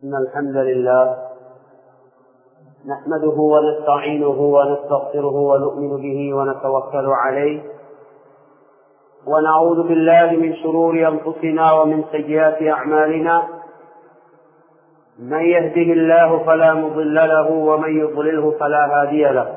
إن الحمد لله نحمده ونستعينه ونستغفره ونؤمن به ونتوكل عليه ونعوذ بالله من شرور أنفسنا ومن سيئات أعمالنا من يهده الله فلا مضل له ومن يضلله فلا هادي له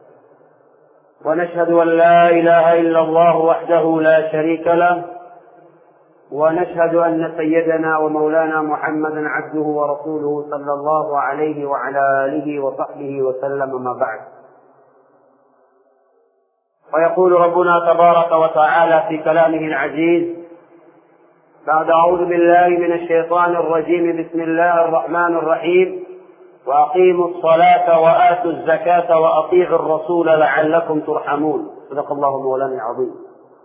ونشهد أن لا إله إلا الله وحده لا شريك له ونشهد أن سيدنا ومولانا محمدا عبده ورسوله صلى الله عليه وعلى آله وصحبه وسلم ما بعد ويقول ربنا تبارك وتعالى في كلامه العزيز بعد أعوذ بالله من الشيطان الرجيم بسم الله الرحمن الرحيم وأقيموا الصلاة وآتوا الزكاة وأطيعوا الرسول لعلكم ترحمون صدق الله مولانا العظيم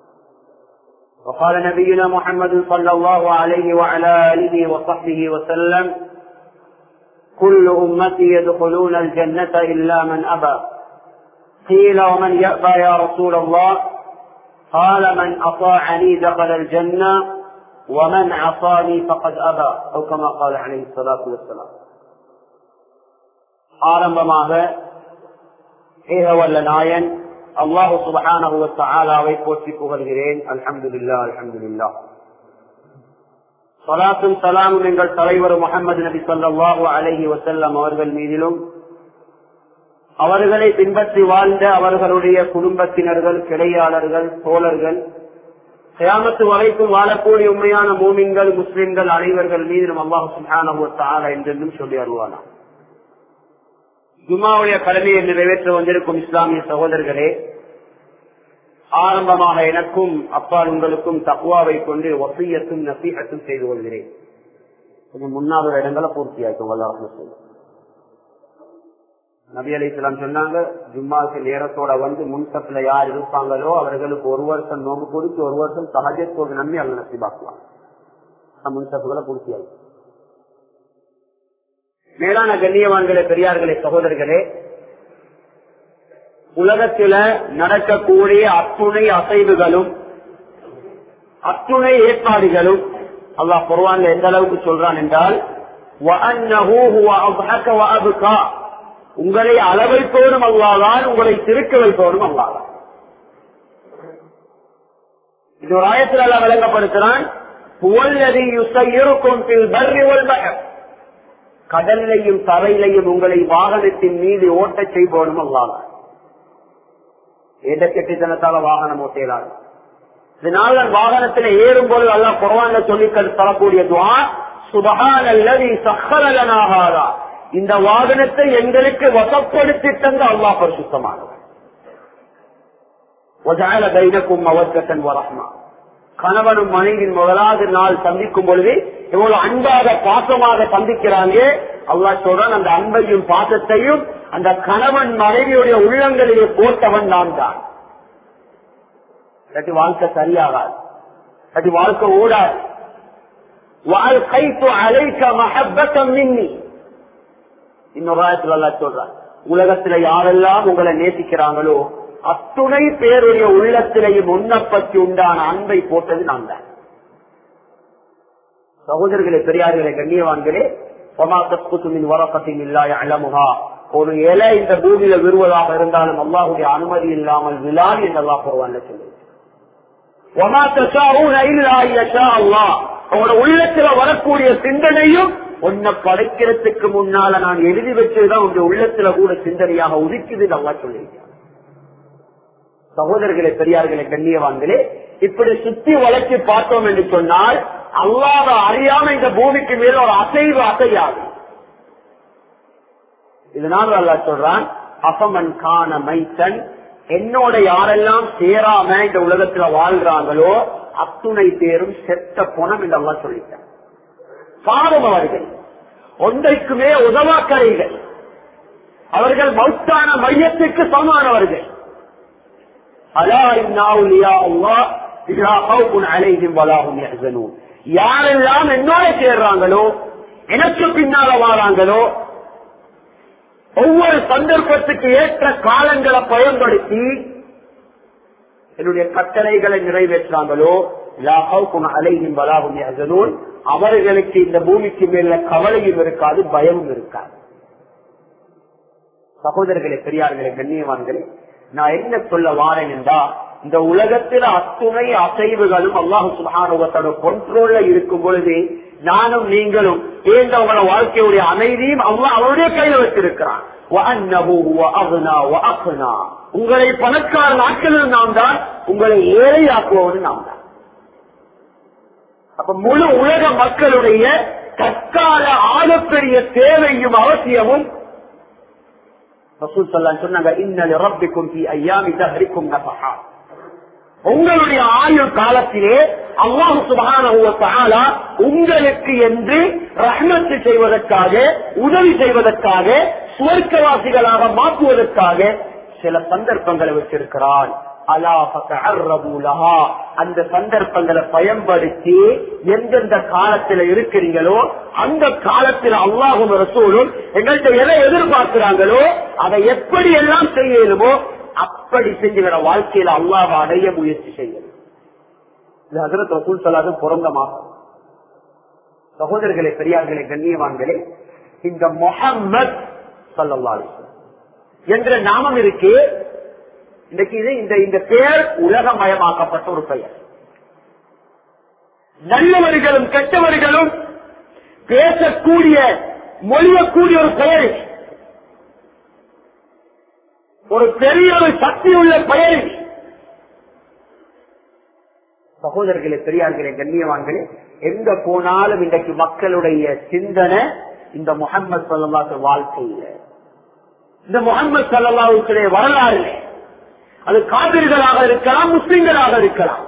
وقال نبينا محمد صلى الله عليه وعلى آله وصحبه وسلم كل أمتي يدخلون الجنة إلا من أبى قيل ومن يأبى يا رسول الله قال من أطاعني دخل الجنة ومن عصاني فقد أبى أو كما قال عليه الصلاة والسلام ஆரம்பமாக ஏகவல்ல நாயன் அல்லாஹு சுபஹானவை போற்றி புகழ்கிறேன் அல்ஹம்துல்லா அல்ஹம்துல்லா சலாத்தும் சலாமும் எங்கள் தலைவர் முகமது நபி சொல்லாஹு அலஹி வசல்லம் அவர்கள் மீதிலும் அவர்களை பின்பற்றி வாழ்ந்த அவர்களுடைய குடும்பத்தினர்கள் கிளையாளர்கள் தோழர்கள் கியாமத்து வரைக்கும் வாழக்கூடிய உண்மையான மூமின்கள் முஸ்லிம்கள் அனைவர்கள் மீதிலும் அல்லாஹு சுல்ஹான என்றென்றும் சொல்லி அருவானா ஜும்மாவுடைய கடமையை நிறைவேற்ற வந்திருக்கும் இஸ்லாமிய சகோதரர்களே ஆரம்பமாக எனக்கும் அப்பால் உங்களுக்கும் தக்குவாவை கொண்டு வசையத்தும் நசீகத்தும் செய்து கொள்கிறேன் கொஞ்சம் முன்னாள் இடங்களை பூர்த்தியாக்கும் வல்லாஹ் நபி அலி இஸ்லாம் சொன்னாங்க ஜும்மாவுக்கு நேரத்தோட வந்து முன்சப்ல யார் இருப்பாங்களோ அவர்களுக்கு ஒரு வருஷம் நோம்பு கொடுத்து ஒரு வருஷம் சகஜத்தோடு நம்பி அல்ல நசிபாக்குவாங்க முன்சப்புகளை பூர்த்தியாகும் மேலான கண்ணியவான்களே பெரியார்களே சகோதரர்களே உலகத்தில நடக்கக்கூடிய அத்துணை அசைவுகளும் அத்துணை ஏற்பாடுகளும் அல்லாஹ் குர்வான்ல எந்த அளவுக்கு சொல்றான் என்றால் உங்களை அளவைத்தோடும் அல்லாதான் உங்களை திருக்க வைப்போடும் அல்லாதான் இது ஒரு ஆயத்தில் அல்ல விளங்கப்படுத்துறான் கடல்லையும் தரையிலையும் உங்களை வாகனத்தின் மீது ஓட்ட செய்வோனும் அல்லாத எந்த கெட்டித்தனத்தால வாகனம் ஓட்டையலாது இதனால் வாகனத்தில் ஏறும் போது அல்ல குரவான்ல சொல்லி தரக்கூடிய துவா சுபகான் அல்லது சக்கரலனாகாதா இந்த வாகனத்தை எங்களுக்கு வசப்படுத்தி தந்த அல்லா பரிசுத்தமானவர் தைனக்கும் அவர்கத்தன் வரஹ்மா கணவனும் மனைவின் முதலாவது நாள் சந்திக்கும் பொழுது எவ்வளவு அன்பாக பாசமாக சந்திக்கிறாங்க அல்லா சொல்றான் அந்த அன்பையும் பாசத்தையும் அந்த கணவன் மனைவியுடைய உள்ளங்களிலே போட்டவன் நான் தான் வாழ்க்கை சரியாகாது அது வாழ்க்கை ஓடாது வாழ்க்கைத்து அழைக்க மகப்பத்தம் மின்னி இன்னொரு அல்லா சொல்றான் உலகத்துல யாரெல்லாம் உங்களை நேசிக்கிறாங்களோ அத்துணை பேருடைய உள்ளத்திலேயும் உன்னப்பத்தி உண்டான அன்பை போட்டது நான் தான் சகோதரர்களே பெரியார்களே கண்ணியவான்களே வரக்கத்தின் இல்லாய அலமுகா ஒரு இலை இந்த பூமியில விருவதாக இருந்தாலும் அல்லாஹுடைய அனுமதி இல்லாமல் விழால் என்று அல்லா போவான்னு அவனோட உள்ளத்துல வரக்கூடிய சிந்தனையும் உன்னை படைக்கிறதுக்கு முன்னால நான் எழுதி வச்சதுதான் உங்க உள்ளத்துல கூட சிந்தனையாக உதிக்குது நல்லா சொல்லியிருக்கேன் சகோதரர்களே பெரியார்களே கண்ணியவான்களே இப்படி சுத்தி வளர்ச்சி பார்த்தோம் என்று சொன்னால் அல்லாத அறியாம இந்த பூமிக்கு மேல ஒரு அசைவு அசையாது இதனால் அல்லா சொல்றான் அசமன் காண மைத்தன் என்னோட யாரெல்லாம் சேராம இந்த உலகத்துல வாழ்றாங்களோ அத்துணை பேரும் செத்த பணம் என்று அல்லா சொல்லிட்டான் பாவம் அவர்கள் ஒன்றைக்குமே உதவாக்கரைகள் அவர்கள் மௌத்தான மையத்துக்கு சமானவர்கள் யாரெல்லாம் என்னோட சேர்றாங்களோ எனக்கு பின்னால வாராங்களோ ஒவ்வொரு சந்தர்ப்பத்துக்கு ஏற்ற காலங்களை பயன்படுத்தி என்னுடைய கட்டளைகளை நிறைவேற்றாங்களோ அலையும் வலாகும் அவர்களுக்கு இந்த பூமிக்கு மேல கவலையும் இருக்காது பயமும் இருக்காது சகோதரர்களே பெரியார்களே கண்ணியவான்களே நான் என்ன சொல்ல வாரேன் என்றா இந்த உலகத்தில் அத்துணை அசைவுகளும் அல்லாஹு சுகானுவத்தோட கொண்ட்ரோல்ல இருக்கும் பொழுது நானும் நீங்களும் ஏந்தவங்கள வாழ்க்கையுடைய அமைதியும் அல்லாஹ் அவருடைய கையில வச்சிருக்கிறான் وَأَنَّهُ هُوَ أَغْنَى وَأَقْنَى. உங்களை பணக்கார நாட்களில் நாம் தான் உங்களை ஏழையாக்குவோம் நாம் தான் அப்ப முழு உலக மக்களுடைய தற்கால ஆகப்பெரிய தேவையும் அவசியமும் ரசூல் ஸல்லல்லாஹு அலைஹி சொன்னாங்க இன்னல் ரப்பிக்கும் ஃபீ அய்யாமி தஹரிக்கும் நஃபஹா உங்களுடைய ஆயுள் காலத்திலே அல்லாஹு சுபஹானஹு வ தஆலா உங்களுக்கு என்று ரஹ்மத் செய்வதற்காக உதவி செய்வதற்காக சுவர்க்கவாசிகளாக மாற்றுவதற்காக சில சந்தர்ப்பங்களை வச்சிருக்கிறான் அலா ஃபதஅர்ரபு லஹா. அந்த சந்தர்ப்பங்களை பயன்படுத்தி எந்தெந்த காலத்துல இருக்கிறீங்களோ அந்த காலத்தில் அல்லாஹும் ரசூலும் எங்கள்கிட்ட எதை எதிர்பார்க்கிறாங்களோ அதை எப்படி எல்லாம் செய்யணுமோ அப்படி செஞ்சுகிற வாழ்க்கையில அல்லாஹ் அடைய முயற்சி செய்யணும் இது ஹசரத் ரசூல் சொல்லாத பிறந்த மாசம் சகோதரர்களே பெரியார்களே கண்ணியவான்களே இந்த முஹம்மத் சல்லல்லாஹு அலைஹி வஸல்லம் என்ற நாமம் இருக்கு இன்னைக்கு இது இந்த இந்த பெயர் உலகமயமாக்கப்பட்ட ஒரு பெயர் நல்லவர்களும் கெட்டவர்களும் பேசக்கூடிய மொழியக்கூடிய ஒரு பெயர் இது. ஒரு பெரிய ஒரு சக்தி உள்ள பெயர் இது. சகோதரர்களே பெரியார்களே கண்ணியவான்களே எங்க போனாலும் இன்றைக்கு மக்களுடைய சிந்தனை இந்த முகம்மது சல்லாத்து வாழ்க்கையில இந்த முகமது சல்லாவுடைய வரலாறு அது காவிர்களாக இருக்கலாம் முஸ்லிம்களாக இருக்கலாம்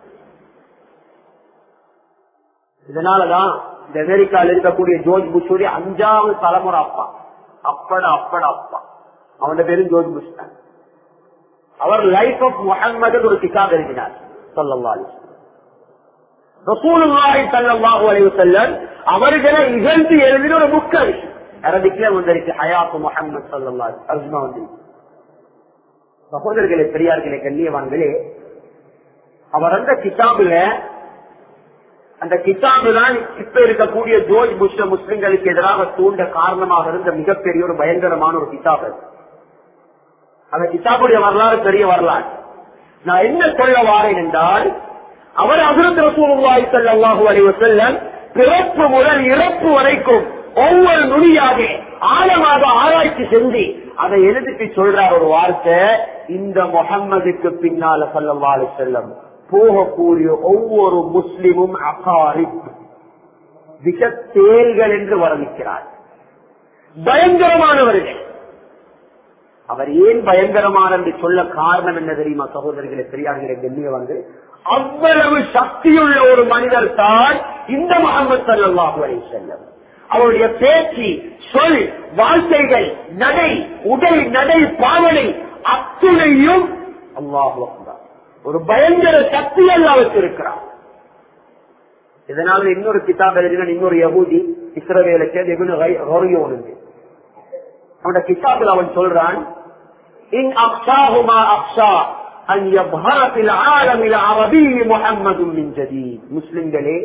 இதனாலதான் இந்த அமெரிக்காவில் இருக்கக்கூடிய ஜோர்ஜ் புஷுடைய அஞ்சாவது தலைமுறை அப்பா அப்பட அப்பட அப்பா அவன பேரும் ஜோர்ஜ் புஷ் தான் அவர் லைஃப் ஆஃப் முகம்மது ஒரு கிதாப் எழுதினார் சொல்லல்லா ரசூலுல்லாஹி ஸல்லல்லாஹு அலைஹி வஸல்லம் அவர்களை இகழ்ந்து எழுதின ஒரு புக் அது அரபிக்ல வந்திருக்கு ஹயாத்து முஹம்மது ஸல்லல்லாஹு அலைஹி அர்ஜுனா வந்து சகோதரர்களே பெரியார்களே கண்ணியவான்களே அவர் அந்த கிதாபுல அந்த கிதாபு தான் இப்ப இருக்கக்கூடிய ஜோர்ஜ் புஷ் முஸ்லிம்களுக்கு எதிராக தூண்ட காரணமாக இருந்த மிகப்பெரிய ஒரு பயங்கரமான ஒரு கிதாப் அது அந்த கிதாபுடைய வரலாறு பெரிய வரலாறு நான் என்ன சொல்ல வாரேன் என்றால் அவர் அசுரத் ரசூலுல்லாஹி ஸல்லல்லாஹு அலைஹி வஸல்லம் பிறப்பு முதல் இறப்பு வரைக்கும் ஒவ்வொரு நுனியாக ஆழமாக ஆராய்ச்சி செஞ்சு அதை எழுதிட்டு சொல்றார் ஒரு வார்த்தை இந்த முகம்மதுக்கு பின்னால ஸல்லல்லாஹு அலைஹி வஸல்லம் போகக்கூடிய ஒவ்வொரு முஸ்லிமும் அகாரிப் விஷத்தேல்கள் என்று வர்ணிக்கிறார் பயங்கரமானவர்கள் அவர் ஏன் பயங்கரமான என்று சொல்ல காரணம் என்ன தெரியுமா சகோதரர்களே பெரியார்களே கண்ணியவங்க அவ்வளவு சக்தியுள்ள ஒரு மனிதர் தான் இந்த முகமது சல்லாஹூ அலை செல்லம் அவருடைய பேச்சு சொல் வாழ்க்கைகள் நடை உடல் நடை பாவனை அத்துணையும் அல்லாஹு அக்பர். ஒரு பயங்கர சக்தி எல்லாம் வச்சிருக்கிறார் இதனால இன்னொரு கிதாப் எழுதின இன்னொரு யகூதி இஸ்ரவேலை சேர்ந்து அவனோட கிதாபில் அவன் சொல்றான் இன் அக்ஷாஹுமா அக்ஷா அன் யப்ஹர ஃபில் ஆலமில் அரபி முஹம்மது மின் ஜதீத் முஸ்லிம்களே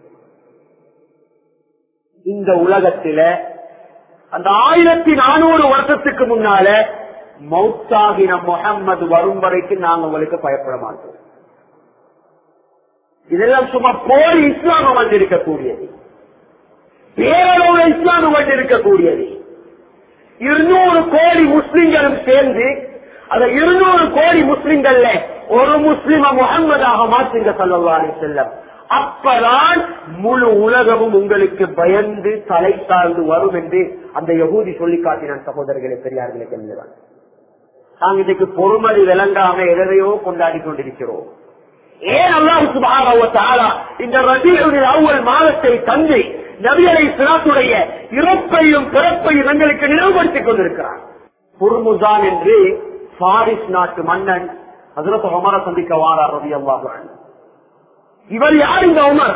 இந்த உலகத்தில அந்த ஆயிரத்தி நானூறு வருஷத்துக்கு முன்னால மௌத்தாகின முகம்மது வரும் வரைக்கும் நாங்க உங்களுக்கு பயப்பட மாட்டோம் இதெல்லாம் சும்மா போர் இஸ்லாம வந்திருக்கக்கூடியது பேரளவு இஸ்லாம வந்திருக்கக்கூடியது இருநூறு கோடி முஸ்லிம்களும் சேர்ந்து அந்த இருநூறு கோடி முஸ்லிம்கள்ல ஒரு முஸ்லிம முகம்மதாக மாற்றுங்க சொல்லவாறு செல்லம் அப்பதான் முழு உலகமும் உங்களுக்கு பயந்து தலை சார்ந்து வரும் என்று அந்த யகூதி சொல்லி காட்டினான் சகோதரர்களே பெரியார்களுக்கு என்றுதான் நாங்க இதுக்கு பொறுமதி விளங்காம எதையோ கொண்டாடி கொண்டிருக்கிறோம் ஏன் அல்லாஹ் சுப்ஹானஹு வ தஆலா இந்த ரபீஉல் அவ்வல் மாதத்தை தந்து நபி அலைஹிஸ்ஸலாத்துடைய இறப்பையும் பிறப்பையும் எங்களுக்கு நினைவுபடுத்திக் கொண்டிருக்கிறார் புர்முசான் என்று பாரிஸ் நாட்டு மன்னன் ஹஜரத் உமர சந்திக்க வாரார் ரலியல்லாஹு அன்ஹு இவர் யார் இந்த உமர்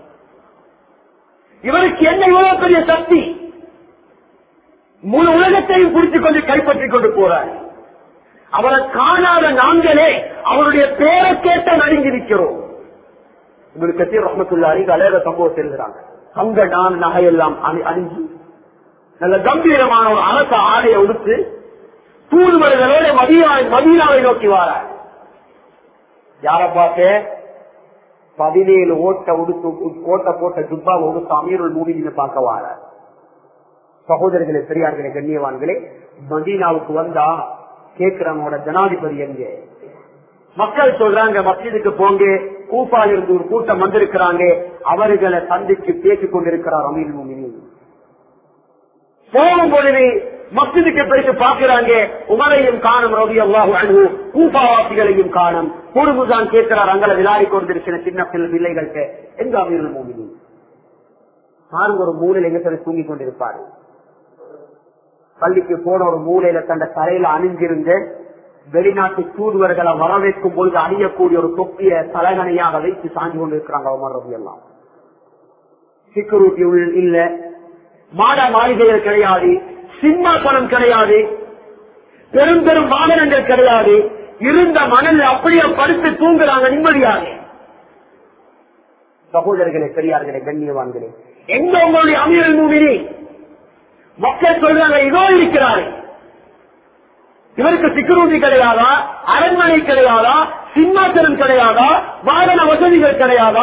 இவருக்கு என்ன இவ்வளவு பெரிய சக்தி முழு உலகத்தையும் பிடித்துக் கொண்டு கைப்பற்றிக் கொண்டு போறார் அவரை காணாத நாங்களே அவருடைய பேரை கேட்ட நடுங்கிருக்கிறோம் உங்களுக்கு ரஹமத்துல்லாரி அலேத சம்பவம் தெரிஞ்சுறாங்க தங்க நான் நகையெல்லாம் அணி- அணிஞ்சு நல்ல கம்பீரமான ஒரு அரச ஆடையை உடுத்து தூதுவர்களோட மதியா மதீனாவை நோக்கி வார யார பார்த்து பதினேழு ஓட்ட உடுத்து கோட்டை போட்ட ஜுப்பா உடுத்து அமீருள் மூவின்னு பார்க்க வார சகோதரர்களே பெரியார்களே கண்ணியவான்களே மதீனாவுக்கு வந்தா கேட்கிறவங்களோட ஜனாதிபதி எங்க மக்கள் சொல்றாங்க மஸ்ஜிதுக்கு போங்க கூப்பா இருந்து ஒரு கூட்டம் வந்திருக்கிறாங்க அவர்களை சந்திச்சு பேசிக் கொண்டிருக்கிறார் அமீர் மூமினி போகும் பொழுது மஸ்ஜிதுக்கு போயிட்டு பாக்குறாங்க உமரையும் காணும் ரவி அல்லாஹு அன்பு கூப்பாவாசிகளையும் காணும் குடும்பதான் கேட்கிறார் அங்கே விளையாடி கொண்டிருக்கிற சின்ன பிள்ளை பிள்ளைகள்கிட்ட எங்க அமீர் மூமினி பாருங்க ஒரு மூலையில எங்க சொல்லி தூங்கி கொண்டிருப்பாரு பள்ளிக்கு போன ஒரு மூலையில தந்த தலையில அணிஞ்சிருந்து வெளிநாட்டு தூதுவர்களை வரவேற்கும் பொழுது அணியக்கூடிய ஒரு தொப்பிய தலைகணையாக வைத்து சாஞ்சு கொண்டிருக்கிறாங்க உமர் ரவி எல்லாம் செக்யூரிட்டி இல்ல மாட மாளிகைகள் கிடையாது சிம்மாசனம் கிடையாது பெரும் பெரும் வாகனங்கள் கிடையாது இருந்த மணல் அப்படியே படுத்து தூங்குறாங்க நிம்மதியாக சகோதரர்களே பெரியார்களே கண்ணியவான்களே எங்க உங்களுடைய அமீரல் மூவினி மக்கள் சொல்றாங்க இதோ இருக்கிறாரு இவருக்கு செக்யூரிட்டி கிடையாதா அரண்மனை கிடையாதா சிம்மாசனம் கிடையாதா வாகன வசதிகள் கிடையாதா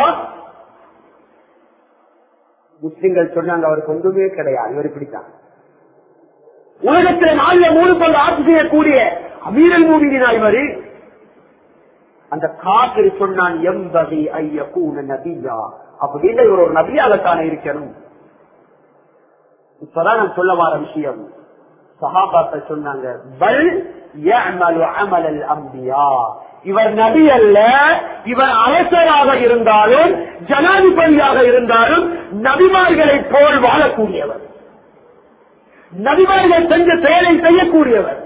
முஸ்லிம்கள் சொன்னாங்க அவருக்கு ஒன்றுமே கிடையாது இவர் இப்படித்தான் உலகத்தில் நாளில் மூணு பங்கு ஆட்சி செய்யக்கூடிய அமீரல் மூவினா இவரு அந்த காத்திரி சொன்னான் எம்பதி ஐய கூன நபியா அப்படின்னு இவர் ஒரு நபியாகத்தானே இருக்கணும் இப்பதான் நான் சொல்ல வர விஷயம் சஹாபாக்கள் சொன்னாங்க பல் يعمل عمل الانبياء இவர் நபி அல்ல இவர் அரசராக இருந்தாலும் ஜனாதிபதியாக இருந்தாலும் நபிமார்களை போல் வாழக்கூடியவர் நபிமார்கள் செஞ்ச செயலை செய்யக்கூடியவர்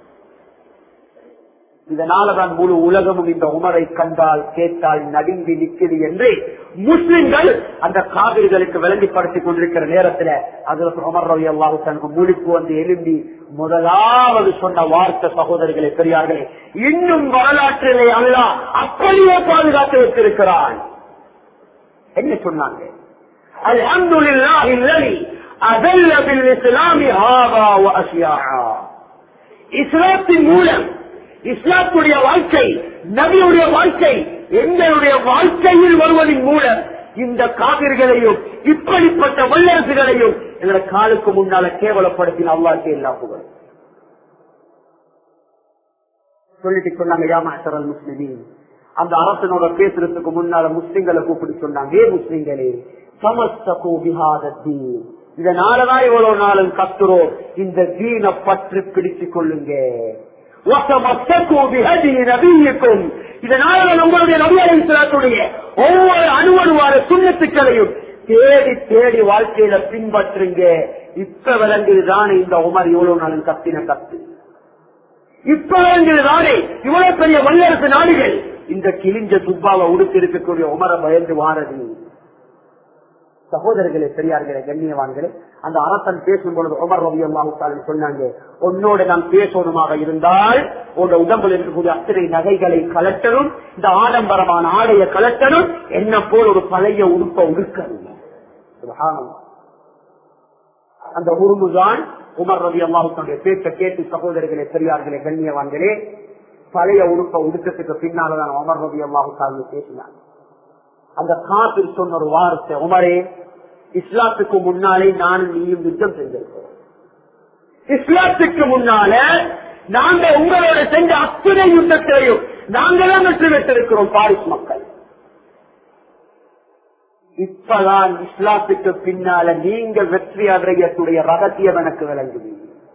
இதனாலதான் முழு உலகமும் இந்த உமரை கண்டால் கேட்டால் நடுங்கி நிற்குது என்று முஸ்லிம்கள் அந்த காவிரிகளுக்கு விளங்கிப்படுத்திக் கொண்டிருக்கிற நேரத்தில் அதுல உமர் ரவி அல்லாஹு தனக்கு முழிப்பு வந்து எழும்பி முதலாவது சொன்ன வார்த்தை சகோதரர்களே பெரியார்களே இன்னும் வரலாற்றிலே அல்ல அப்படியே பாதுகாத்து வைத்திருக்கிறான் என்ன சொன்னாங்க அல்ஹம்துலில்லாஹி அல்லதி அதல்ல பில் இஸ்லாமி ஹாவா வ அஷ்யாஆ இஸ்லாத்தின் மூலம் இஸ்லாத்துடைய வாழ்க்கை நபியுடைய வாழ்க்கை எங்களுடைய வாழ்க்கையில் வருவதன் மூலம் இந்த காவிர்களையும் இப்படிப்பட்ட வல்லரசுகளையும் எங்களை காலுக்கு முன்னால கேவலப்படுத்தின அல்லாக்கே எல்லா புகழ் சொல்லிட்டு சொன்னாங்க யாமாசரல் முஸ்லிமின் அந்த அரசனோட பேசுறதுக்கு முன்னால முஸ்லிம்களை கூப்பிட்டு சொன்னாங்க ஏ முஸ்லிம்களே சமஸ்தகோ பிஹாதத்தீன் இதனாலதான் இவ்வளவு நாளும் கத்துறோம் இந்த தீன பற்று பிடித்துக் கொள்ளுங்க وَتَمَسَّكُوا بِهَدِيِ نَبِيِّكُمْ இதனால நம்மளுடைய நபி அலைஹிஸ்ஸலாத்துடைய ஒவ்வொரு அணுவணுவான சுண்ணத்துக்களையும் தேடி தேடி வாழ்க்கையில பின்பற்றுங்க இப்ப விளங்குதுதானே இந்த உமர் இவ்வளவு நாளும் கத்தின கத்து இப்ப விளங்குதுதானே இவ்வளவு பெரிய வல்லரசு நாடுகள் இந்த கிழிஞ்ச துப்பாவை உடுத்தி இருக்கக்கூடிய உமரை பயந்து வாரது சகோதரர்களே பெரியார்களே கண்ணியவான்களே அந்த அரசன் பேசும் பொழுது உமர் ரவி அல்லாஹு சொன்னாங்க உன்னோட நாம் பேசணுமாக இருந்தால் உங்க உடம்பில் இருக்கக்கூடிய அத்தனை நகைகளை கலட்டணும் இந்த ஆடம்பரமான ஆடையை கலட்டணும் என்ன போல் ஒரு பழைய உடுப்ப உடுக்கணும் சுப்ஹானல்லாஹ். அந்த உருமுதான் உமர் ரவி அல்லாஹுடைய பேச்சை கேட்டு சகோதரர்களே பெரியார்களே கண்ணியவான்களே பழைய உடுப்ப உடுக்கத்துக்கு பின்னால்தான் உமர் ரவி அல்லாஹு பேசினாங்க அந்த காப்பில் சொன்ன ஒரு வார்த்தை உமரே இஸ்லாத்துக்கு முன்னாலே நானும் நீயும் யுத்தம் செஞ்சிருக்கிறோம் இஸ்லாத்துக்கு முன்னால நாங்க உங்களோட செஞ்ச அத்தனை யுத்தத்தையும் நாங்களாம் வெற்றி பெற்றிருக்கிறோம் பாரிஸ் மக்கள் இப்பதான் இஸ்லாத்துக்கு பின்னால நீங்க வெற்றி அடையக்கூடிய ரகசியம் எனக்கு விளங்குது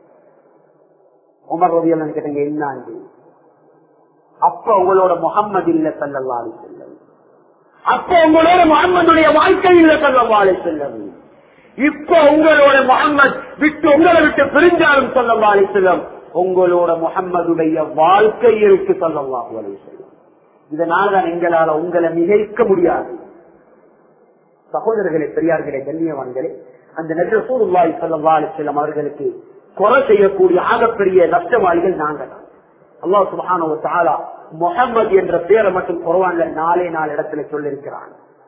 உமர் ரவியல் கேட்டீங்க என்னாண்டு அப்ப உங்களோட முகம்மது இல்ல சல்லல்லாஹு அலைஹி வஸல்லம் அப்ப உங்களோட முகம்மதுடைய வாழ்க்கை இல்ல சல்லல்லாஹு செல்லம் இப்ப உங்களோட முகம்மது விட்டு உங்களை விட்டு பிரிஞ்சாலும் சல்லல்லாஹு செல்லம் உங்களோட முகம்மதுடைய வாழ்க்கை இருக்கு சல்லல்லாஹு அலைஹி வஸல்லம் இதனாலதான் எங்களால உங்களை மிகைக்க முடியாது சகோதரர்களே பெரியார்களே கண்ணியவான்களே அந்த நெஜசூருல்லாய் சல்லா அலிசல்லம் அவர்களுக்கு கொலை செய்யக்கூடிய ஆகப்பெரிய நஷ்டவாளிகள் நாங்கள் தான் அல்லாஹ் சுபஹான முகம்மது என்ற பேரை மட்டும் குறவான்ல நாலே நாலு இடத்துல சொல்லிருக்கிறான்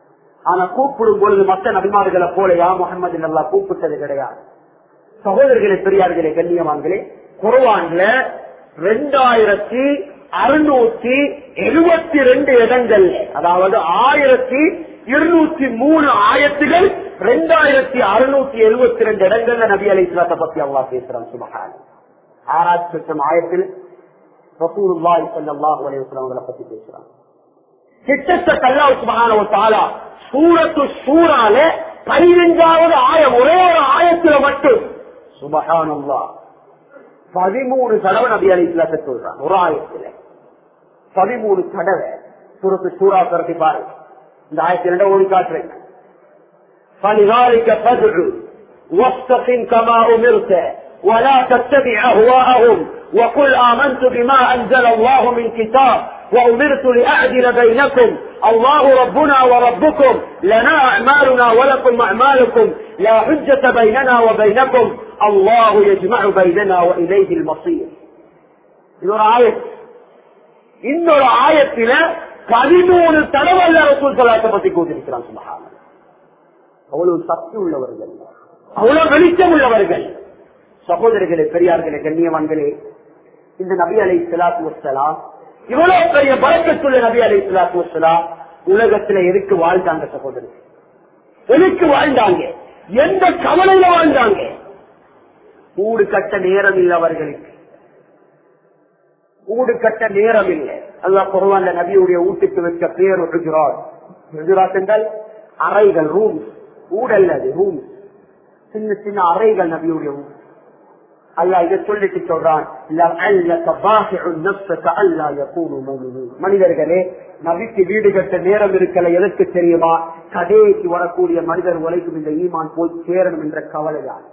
ஆனா கூப்பிடும் பொழுது மற்ற நபிமார்களை போல யா முகமது நல்லா கூப்பிட்டது கிடையாது சகோதரர்களே பெரியார்களே கண்ணியவான்களே குருவான்ல ரெண்டாயிரத்தி அறுநூத்தி எழுபத்தி ரெண்டு இடங்கள் அதாவது ஆயிரத்தி இருநூத்தி மூணு ஆயிரத்துகள் ரெண்டாயிரத்தி அறுநூத்தி எழுபத்தி ரெண்டு இடங்கள்ல நபி அலி இஸ்லாத்தை பத்தி அல்லா பேசுறான் சுபகான் ஆறாயிரத்தி லட்சம் ஆயிரத்தில் ரசூலுல்லாஹி ஸல்லல்லாஹு அலைஹி வஸல்லம் அவங்களை பத்தி பேசுறாங்க கிட்டத்தட்ட அல்லாஹ் சுப்ஹானஹு வ தஆலா சூரத்து சூரால பதினஞ்சாவது ஆயம் ஒரே ஒரு ஆயத்துல மட்டும் சுபஹானல்லாஹ் பதிமூணு தடவை நபி அலி இஸ்லாத்தை சொல்றான் ஒரு ஆயத்துல பதிமூணு தடவை சூரத்து சூரா திரட்டி பாருங்க இந்த ஆயத்தில் ஓடி காட்டுறேன் فلذلك فادع واستقم كما امرت ولا تتبع اهواءهم وقل امنت بما انزل الله من كتاب وامرت لاعدل بينكم الله ربنا وربكم لنا اعمالنا ولكم اعمالكم لا حجة بيننا وبينكم الله يجمع بيننا واليه المصير இன்னொரு ஆயத் இன்னொரு ஆயத்தில பதிமூணு தடவை ரசூல் சலாத்தை பத்தி கூட்டிருக்கிறான் சுமகான அவ்வளவு சக்தி உள்ளவர்கள் அவ்வளவு வெளிச்சம் உள்ளவர்கள் சகோதரர்களே பெரியார்களே கண்ணியவான்களே இந்த நபி அலை சலாத்து வசலாம் இவ்வளவு பெரிய பழக்கத்துள்ள நபி அலை சலாத்து வசலாம் உலகத்துல எதுக்கு வாழ்ந்தாங்க சகோதரர் எதுக்கு வாழ்ந்தாங்க எந்த கவலையில வாழ்ந்தாங்க ஊடு கட்ட நேரம் இல்லை அவர்களுக்கு ஊடு கட்ட நேரம் இல்லை அல்லா குரவான்ல நபியுடைய வீட்டுக்கு வச்ச பேர் குஜராத் குஜராத் என்றால் அறைகள் ரூம்ஸ் ஊடல்ல அது ரூம் சின்ன சின்ன அறைகள் நபியுடைய ஊர் அல்லா இதை சொல்லிட்டு சொல்றான் மனிதர்களே நபிக்கு வீடு கட்ட நேரம் இருக்கல எதற்கு தெரியுமா கடைக்கு வரக்கூடிய மனிதர் உழைக்கும் இந்த ஈமான் போய் சேரணும் என்ற கவலைதான்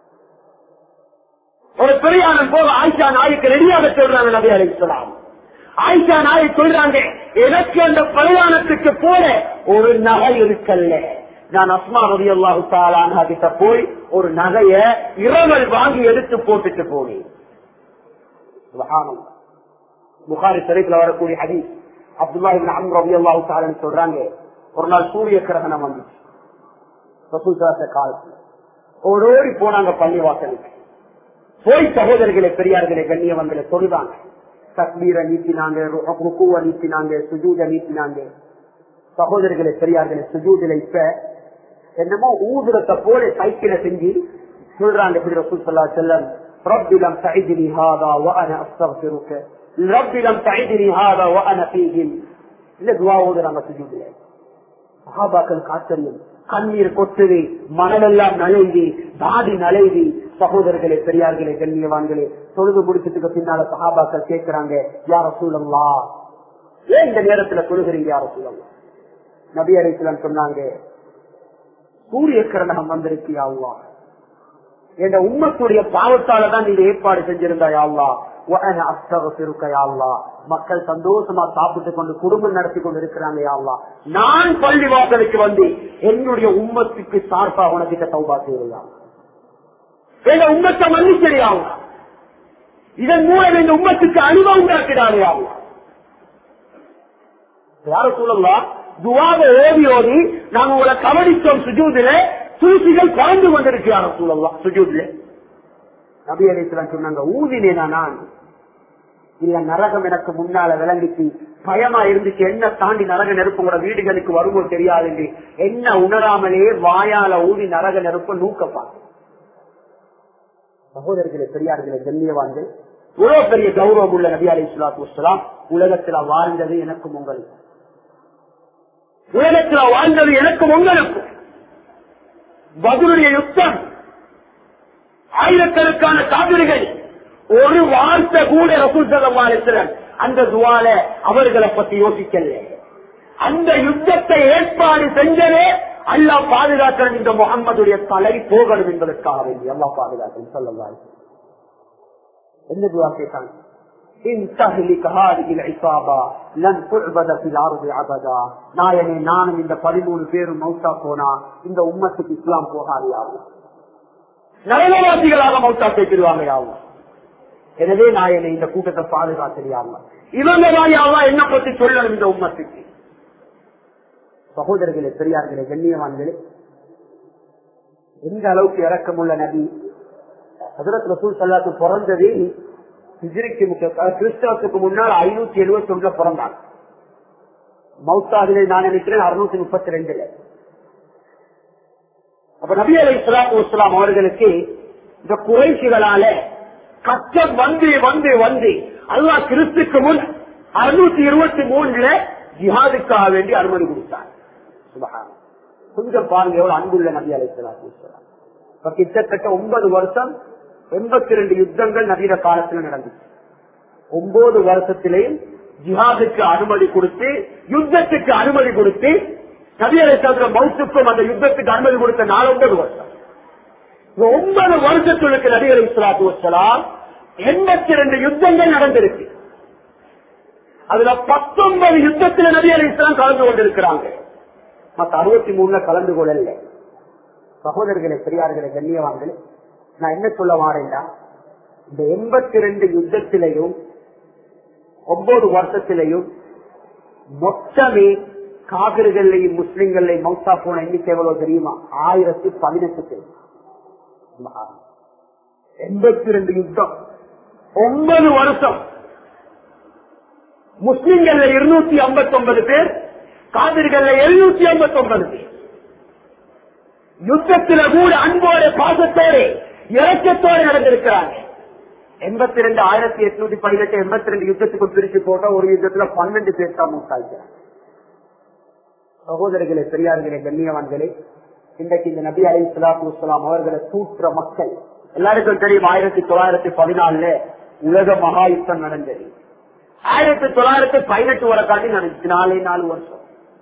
ஒரு பெரியாளன் போக ஆயிஷா நாய்க்கு ரெடியாக சொல்றாங்க நபி அலிஸ்லாம் ஆயிஷா நாயை சொல்றாங்க எனக்கு அந்த பிரயாணத்துக்கு போல ஒரு நகை இருக்கல்ல நான் அஸ்மா ரவி அல்லாஹு தாலான கிட்ட போய் ஒரு நகைய இரவல் வாங்கி எடுத்து போட்டுட்டு போனேன் புகாரி சிறைக்குள்ள வரக்கூடிய ஹதி அப்துல்லாஹிபின் அம் ரவி அல்லாஹு தாலன்னு சொல்றாங்க ஒரு நாள் சூரிய கிரகணம் வந்துச்சு ரசூல் காலத்துல ஓடோடி போனாங்க பள்ளி வாசலுக்கு போய் சகோதரர்களை பெரியார்களை கண்ணியவங்களை தொழுதாங்க தக்பீரை நீட்டினாங்க ருக்குவ நீட்டினாங்க சுஜூத நீட்டினாங்க சகோதரர்களை பெரியார்களை சுஜூதில இப்ப என்னமோ ஊதுரத்தை போல சைக்கிளை செஞ்சு சொல்றாங்க இப்படி ரசூல் சல்லா செல்லம் ரப்பிலம் சைதினி ஹாதா வஅன அஸ்தக்ஃபிருக ரப்பிலம் சைதினி ஹாதா வஅன ஃபீஹிம் இல்ல துஆ ஓதுறாங்க சுஜூதில சஹாபாக்கள் ஆச்சரியம் கண்ணீர் கொட்டுது மணலெல்லாம் நலைவி தாடி நலைவி சகோதரர்களே பெரியார்களே கண்ணியவான்களே தொழுது முடிச்சதுக்கு பின்னால சகாபாக்கள் கேட்கிறாங்க யார சூழல்லா ஏன் இந்த நேரத்துல தொழுகிறீங்க யார சூழல்லா நபி அலிஸ்லாம் சொன்னாங்க சூரிய கிரணம் வந்திருக்கு யாவா என்ற உம்மத்துடைய பாவத்தால தான் நீங்க ஏற்பாடு செஞ்சிருந்தா யாவா மக்கள் சந்தோஷமா சாப்பிட்டு கொண்டு குடும்பம் நடத்தி கொண்டு இருக்கிறாங்க யாவா நான் பள்ளி வாசலுக்கு வந்து என்னுடைய உம்மத்துக்கு சார்பா உனக்கிட்ட சௌபா செய்யலாம் எங்க உம்மத்தை மன்னிச்சரியாகும் இதன் மூலம் இந்த உம்மத்துக்கு அழிவா உண்டாக்கிறாரே ஆகும் யார சொல்லலாம் துவாக ஓடி ஓடி நாங்க உங்களை கவனித்தோம் சுஜூதில தூசிகள் குறைந்து கொண்டிருக்கிறார சூழல்லாம் சுஜூதில நபி அலிஸ்லாம் சொன்னாங்க ஊதினேனா நான் இல்ல நரகம் எனக்கு முன்னால விளங்கிச்சு பயமா இருந்துச்சு என்ன தாண்டி நரக நெருப்பு உங்களோட வீடுகளுக்கு வருமோ தெரியாது என்று என்ன உணராமலே வாயால ஊதி நரக நெருப்ப நூக்கப்பாங்க சகோதரர்களே பெரியார்களே கண்ணியவான்கள் இவ்வளவு பெரிய கௌரவம் உள்ள நபி அலி சுலாத்து வலாம் உலகத்துல வாழ்ந்தது எனக்கும் உங்களுக்கு உலகத்துல வாழ்ந்தது எனக்கும் உங்களுக்கும் பதிலுடைய யுத்தம் ஆயிரக்கணக்கான காவிரிகள் ஒரு வார்த்தை கூட ரசூல் சதமானத்தினர் அந்த துவால அவர்களை பத்தி யோசிக்கல அந்த யுத்தத்தை ஏற்பாடு செஞ்சதே அல்லா பாதுகாக்கணும் இந்த முகம்மதுடைய தலை போகணும் என்பதற்காக வேண்டி அல்லா பாதுகாக்கணும் சொல்லலாம் என்ன துவா கேட்டாங்க நாயனே நானும் இந்த பதிமூணு பேரும் மௌத்தா போனா இந்த உம்மத்துக்கு இஸ்லாம் போகாது யாவும் நரகவாசிகளாக மௌத்தா சேர்த்துருவாங்க யாவும் எனவே நாயனை இந்த கூட்டத்தை பாதுகாத்திரியாங்க இவங்க தான் யாவா என்ன பத்தி சொல்லணும் இந்த உம்மத்துக்கு சகோதரர்களே பெரியார்களே கண்ணியவான்களே எந்த அளவுக்கு இறக்கமுள்ள நபி ஹசரத் ரசூல் சல்லாத்து பிறந்தது ஹிஜ்ரிக்கு முக்கிய கிறிஸ்தவத்துக்கு முன்னால் ஐநூத்தி எழுபத்தி ஒண்ணுல பிறந்தாங்க மௌத்தாதிலே நான் நினைக்கிறேன் அறுநூத்தி முப்பத்தி ரெண்டுல அப்ப நபி அலை இஸ்லாத்து வஸ்லாம் அவர்களுக்கு இந்த குறைசிகளால கச்சம் வந்து வந்து வந்து அல்லா கிறிஸ்துக்கு முன் அறுநூத்தி இருபத்தி மூணுல ஜிஹாதுக்காக வேண்டி அனுமதி கொடுத்தார் சுபகாரம் கொஞ்சம் பாருங்க எவ்வளவு அன்புள்ள நபி அலை இஸ்லாத்து வஸ்லாம் இப்ப கிட்டத்தட்ட ஒன்பது வருஷம் எண்பத்தி ரெண்டு யுத்தங்கள் நவீன காலத்தில் நடந்துச்சு ஒன்பது வருஷத்திலேயும் ஜிஹாதுக்கு அனுமதி கொடுத்து யுத்தத்துக்கு அனுமதி கொடுத்து நபியரசு மௌத்துக்கும் அந்த யுத்தத்துக்கு அனுமதி கொடுத்த நாள் ஒன்பது வருஷம் இந்த ஒன்பது வருஷத்துக்கு நபிகள் இஸ்லாத்து வச்சலாம் எண்பத்தி ரெண்டு யுத்தங்கள் நடந்திருக்கு அதுல பத்தொன்பது யுத்தத்துல நபி அலி இஸ்லாம் கலந்து கொண்டிருக்கிறாங்க மத்த அறுபத்தி மூணுல கலந்து கொள்ளல சகோதரர்களை பெரியார்களை கண்ணியவான்களே நான் என்ன சொல்ல வாரேன்டா இந்த எண்பத்தி ரெண்டு யுத்தத்திலையும் ஒன்பது வருஷத்திலையும் மொத்தமே காவிர்களையும் முஸ்லிம்களையும் மௌத்தா போன எண்ணிக்கை எவ்வளவு தெரியுமா ஆயிரத்தி பதினெட்டு பேர் எண்பத்தி ரெண்டு யுத்தம் ஒன்பது வருஷம் முஸ்லிம்கள் இருநூத்தி ஐம்பத்தி ஒன்பது பேர் காவிர்கள் எழுநூத்தி ஐம்பத்தி ஒன்பது பேர் யுத்தத்தில கூட அன்போட பாசத்தோடு இறக்கத்தோடு நடந்திருக்கிறாங்க எண்பத்தி ரெண்டு ஆயிரத்தி எட்நூத்தி பதினெட்டு எண்பத்தி ரெண்டு யுத்தத்துக்கு பிரிச்சு போட்டா ஒரு யுத்தத்துல பன்னெண்டு பேர் தான் மூத்தாகிறாங்க சகோதரர்களே பெரியார்களே கண்ணியவான்களே இன்றைக்கு இந்த நபி அலி இஸ்லாத்து வலாம் அவர்களை தூற்ற மக்கள் எல்லாருக்கும் தெரியும் ஆயிரத்தி தொள்ளாயிரத்தி பதினாலுல உலக மகா யுத்தம் நடந்தது ஆயிரத்தி தொள்ளாயிரத்தி பதினெட்டு வரை காட்டி நடந்துச்சு நாலே நாலு வருஷம்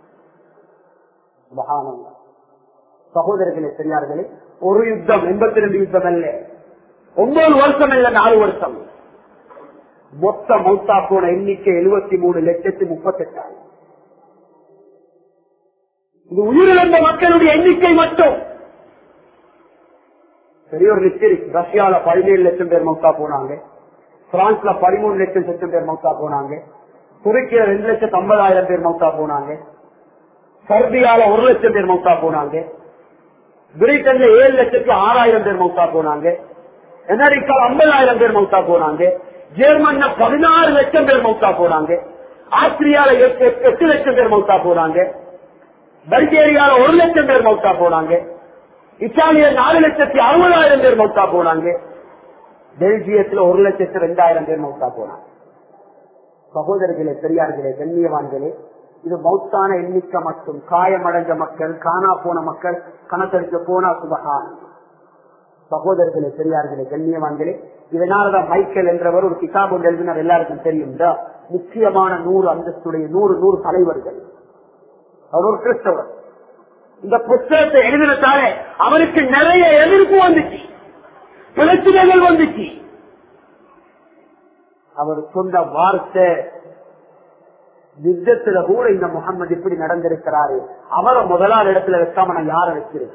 மகானந்தா சகோதரர்களே பெரியார்களே ஒரு யுத்தம் எண்பத்தி ரெண்டு யுத்தம் அல்ல ஒன்பது வருஷம் இல்ல நாலு வருஷம் மொத்த மௌத்தா போன எண்ணிக்கை எழுபத்தி மூணு லட்சத்தி முப்பத்தி எட்டாயிரம் இது உயிரிழந்த மக்களுடைய எண்ணிக்கை மட்டும் பெரிய ஒரு லிஸ்ட் இருக்கு ரஷ்யால பதினேழு லட்சம் பேர் மௌத்தா போனாங்க பிரான்ஸ்ல பதிமூணு லட்சம் லட்சம் பேர் மௌத்தா போனாங்க துருக்கியில ரெண்டு லட்சத்து ஐம்பதாயிரம் பேர் மௌத்தா போனாங்க சர்பியால ஒரு லட்சம் பேர் மௌத்தா போனாங்க பிரிட்டன்ல ஏழு லட்சத்து ஆறாயிரம் பேர் மௌத்தா போனாங்க அமெரிக்கால ஐம்பதாயிரம் பேர் மௌத்தா போனாங்க ஜெர்மன்ல பதினாறு லட்சம் பேர் மௌத்தா போனாங்க ஆஸ்திரியால எட்டு லட்சம் பேர் மௌத்தா போனாங்க பல்கேரியால ஒரு லட்சம் பேர் மௌத்தா போனாங்க இத்தாலிய நாலு லட்சத்தி அறுபதாயிரம் பேர் மௌத்தா போனாங்க பெல்ஜியத்துல ஒரு லட்சத்து ரெண்டாயிரம் பேர் மௌத்தா போனாங்க சகோதரர்களே பெரியார்களே கண்ணியவான்களே இது மௌத்தான எண்ணிக்கை மட்டும் காயமடைஞ்ச மக்கள் காணா போன மக்கள் கணக்கெடுக்க போனா சுபகான் சகோதரர்களே பெரியார்களே கண்ணியவான்களே இதனாலதான் மைக்கேல் என்றவர் ஒரு கிதாப் ஒன்று எழுதினார் எல்லாருக்கும் தெரியும் முக்கியமான நூறு அந்தஸ்துடைய நூறு நூறு தலைவர்கள் அவர் ஒரு கிறிஸ்தவர் இந்த புத்தகத்தை எழுதினத்தாலே அவருக்கு நிறைய எதிர்ப்பு வந்துச்சு பிரச்சனைகள் வந்துச்சு அவர் சொன்ன வார்த்தை யுத்தத்துல கூட இந்த முகமது இப்படி நடந்திருக்கிறாரு அவரை முதலாவது இடத்துல வைக்காம நான் யார வச்சிருக்கேன்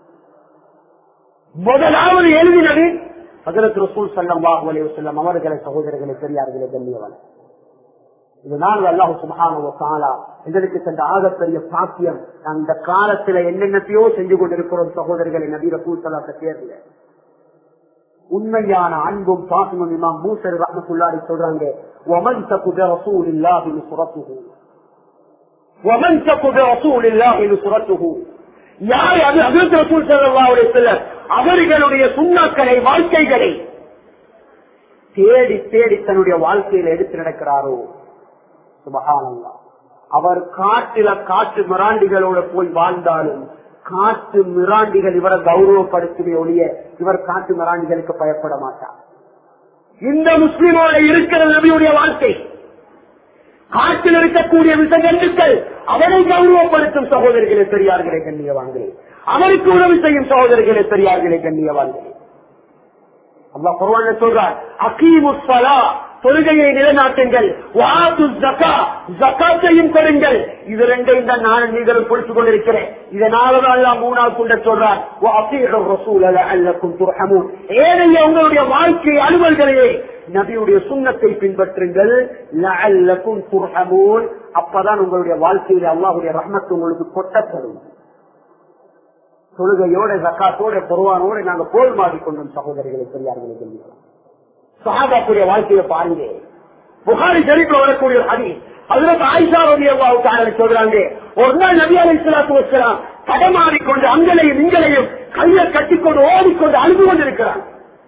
முதலாவது எழுதினது ஹசரத் ரசூல் சல்லம் வாஹு செல்லம் அவர்களை சகோதரர்களை பெரியார்களை கண்ணியவன் இதனால் அல்லாஹு சுபஹானா எங்களுக்கு சென்ற ஆகப்பெரிய பாக்கியம் அந்த காலத்துல என்னென்னத்தையோ செஞ்சு கொண்டிருக்கிறோம் சகோதரர்களை நபீர பூசலாக்க தேர்ல உண்மையான அன்பும் பாசமும் இமாம் மூசர் ரஹமத்துல்லாடி சொல்றாங்க ஒமன் தகுத ரசூல் இல்லாஹின் சுரத்துகு ஒமன் தகுத ரசூல் இல்லாஹின் சுரத்துகு யார் அது அபிரத் ரசூல் சல்லாவுடைய சிலர் அவர்களுடைய சுண்ணாக்களை வாழ்க்கைகளை தேடி தேடி தன்னுடைய வாழ்க்கையில எடுத்து நடக்கிறாரோ சுபகானந்தா அவர் காட்டில காட்டு மிராண்டிகளோட போய் வாழ்ந்தாலும் காட்டு மிராண்டிகள் இவரை கௌரவப்படுத்துமே ஒழிய இவர் காட்டு மிராண்டிகளுக்கு பயப்பட மாட்டார் இந்த முஸ்லிமோட இருக்கிற நபியுடைய வாழ்க்கை காட்டில் இருக்கக்கூடிய விசகண்டுக்கள் அவரை கௌரவப்படுத்தும் சகோதரிகளை பெரியார்களே கண்ணியவாங்களே அவருக்கு உதவி செய்யும் சகோதரிகளை பெரியார்களே கண்ணியவாங்களே அல்லா குர்வான சொல்றார் அகீமுஸ்ஸலா தொழுகையை நிலைநாட்டுங்கள் ஜக்காத்தையும் கொடுங்கள் இது ரெண்டையும் தான் நான் நீங்கள் பொறுத்துக் கொண்டிருக்கிறேன் இதனாலதான் அல்லா மூணாவது கொண்ட சொல்றார் ஏனைய உங்களுடைய வாழ்க்கை அலுவல்களையே நபியுடைய சுண்ணத்தை பின்பற்றுங்கள் லஅல்லக்கும் துர்ஹமூன் அப்பதான் உங்களுடைய வாழ்க்கையில அல்லாஹுடைய ரஹ்மத்து உங்களுக்கு கொட்டப்படும் தொழுகையோட ஜக்காத்தோட பொருவானோட நாங்க போல் மாறிக்கொண்டோம் சகோதரிகளை பெரியார்களை சொல்லிக்கலாம் சஹாபாக்குடைய வாழ்க்கையை பாருங்க புகாரி ஷரீஃப்ல வரக்கூடிய ஹரி அதுல ஆயிஷா ரலியல்லாஹு சொல்றாங்க ஒரு நாள் நபி அலைஹி ஸலாத்து வஸலாம் தடமாறிக்கொண்டு அங்கலையும் இங்கலையும் கையை கட்டிக்கொண்டு ஓடிக்கொண்டு அழுது கொண்டிருக்கிறான்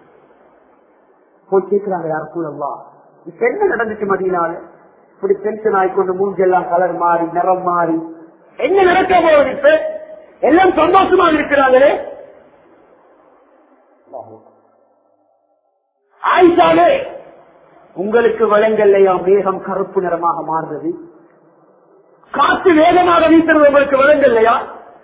போய் கேட்கிறாங்க யார் சூழல்லா இப்ப என்ன நடந்துச்சு மதியனால இப்படி டென்ஷன் ஆயிக்கொண்டு மூஞ்செல்லாம் கலர் மாறி நிறம் மாறி என்ன நடக்க போகுது இப்ப எல்லாம் சந்தோஷமா இருக்கிறாங்களே ஆயிஷாலே உங்களுக்கு வழங்கல்லையா மேகம் கருப்பு நிறமாக மாறுறது காற்று வேகமாக வீசுறது உங்களுக்கு வழங்கல்லையா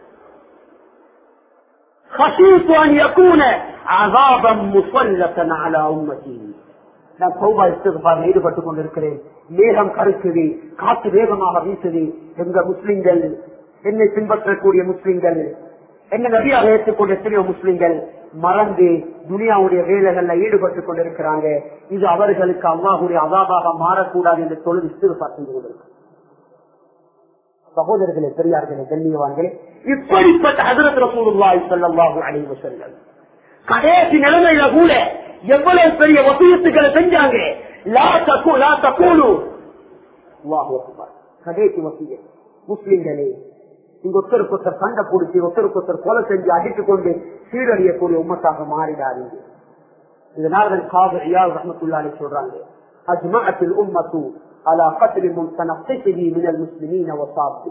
خشيت أن يكون عذابا مسلطا على أمتي நான் சௌபா இஸ்திஃபார் ஈடுபட்டுக் கொண்டிருக்கிறேன் மேகம் கருக்குது காற்று வேகமாக வீசுது எங்க முஸ்லிம்கள் என்னை பின்பற்றக்கூடிய முஸ்லிம்கள் என்ன நபியாக ஏற்றுக்கொண்ட எத்தனையோ முஸ்லிம்கள் மறந்து துனியாவுடைய வேலைகள்ல ஈடுபட்டுக் கொண்டிருக்கிறாங்க இது அவர்களுக்கு அல்லாஹுடைய அதாபாக மாறக்கூடாது என்று தொழில் இஸ்திஃபார் செஞ்சு கொண்டிருக்கிறார் சகோதரர்களே பெரியார்களே கண்ணியவான்களே இப்படிப்பட்ட ஹசரத் ரசூலுல்லாஹி ஸல்லல்லாஹு அலைஹி வஸல்லம் கடைசி நிலைமையில கூட எவ்வளவு பெரிய வசியத்துக்களை செஞ்சாங்க லா தகு லா தகூலு அல்லாஹு அக்பர் கடைசி வசியம் முஸ்லிம்களே இங்க ஒருத்தருக்கு ஒருத்தர் சண்டை பிடிச்சி ஒருத்தருக்கு ஒருத்தர் கொலை செஞ்சு அடித்துக் கொண்டு சீரழியக்கூடிய உம்மத்தாக மாறிடாதீங்க இதனால காது ஐயால் ரஹமத்துல்லாஹி சொல்றாங்க அஜ்மஅத்தில் உம்மத்து على قتل متنقصه من المسلمين وصابه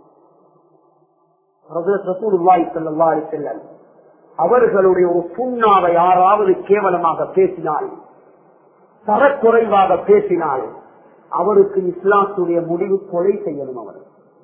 அவர்களுடைய ஒரு புண்ணாவை யாராவது கேவலமாக பேசினால் தரக்குறைவாக பேசினால் அவருக்கு இஸ்லாத்துடைய முடிவு கொலை செய்யணும் அவர்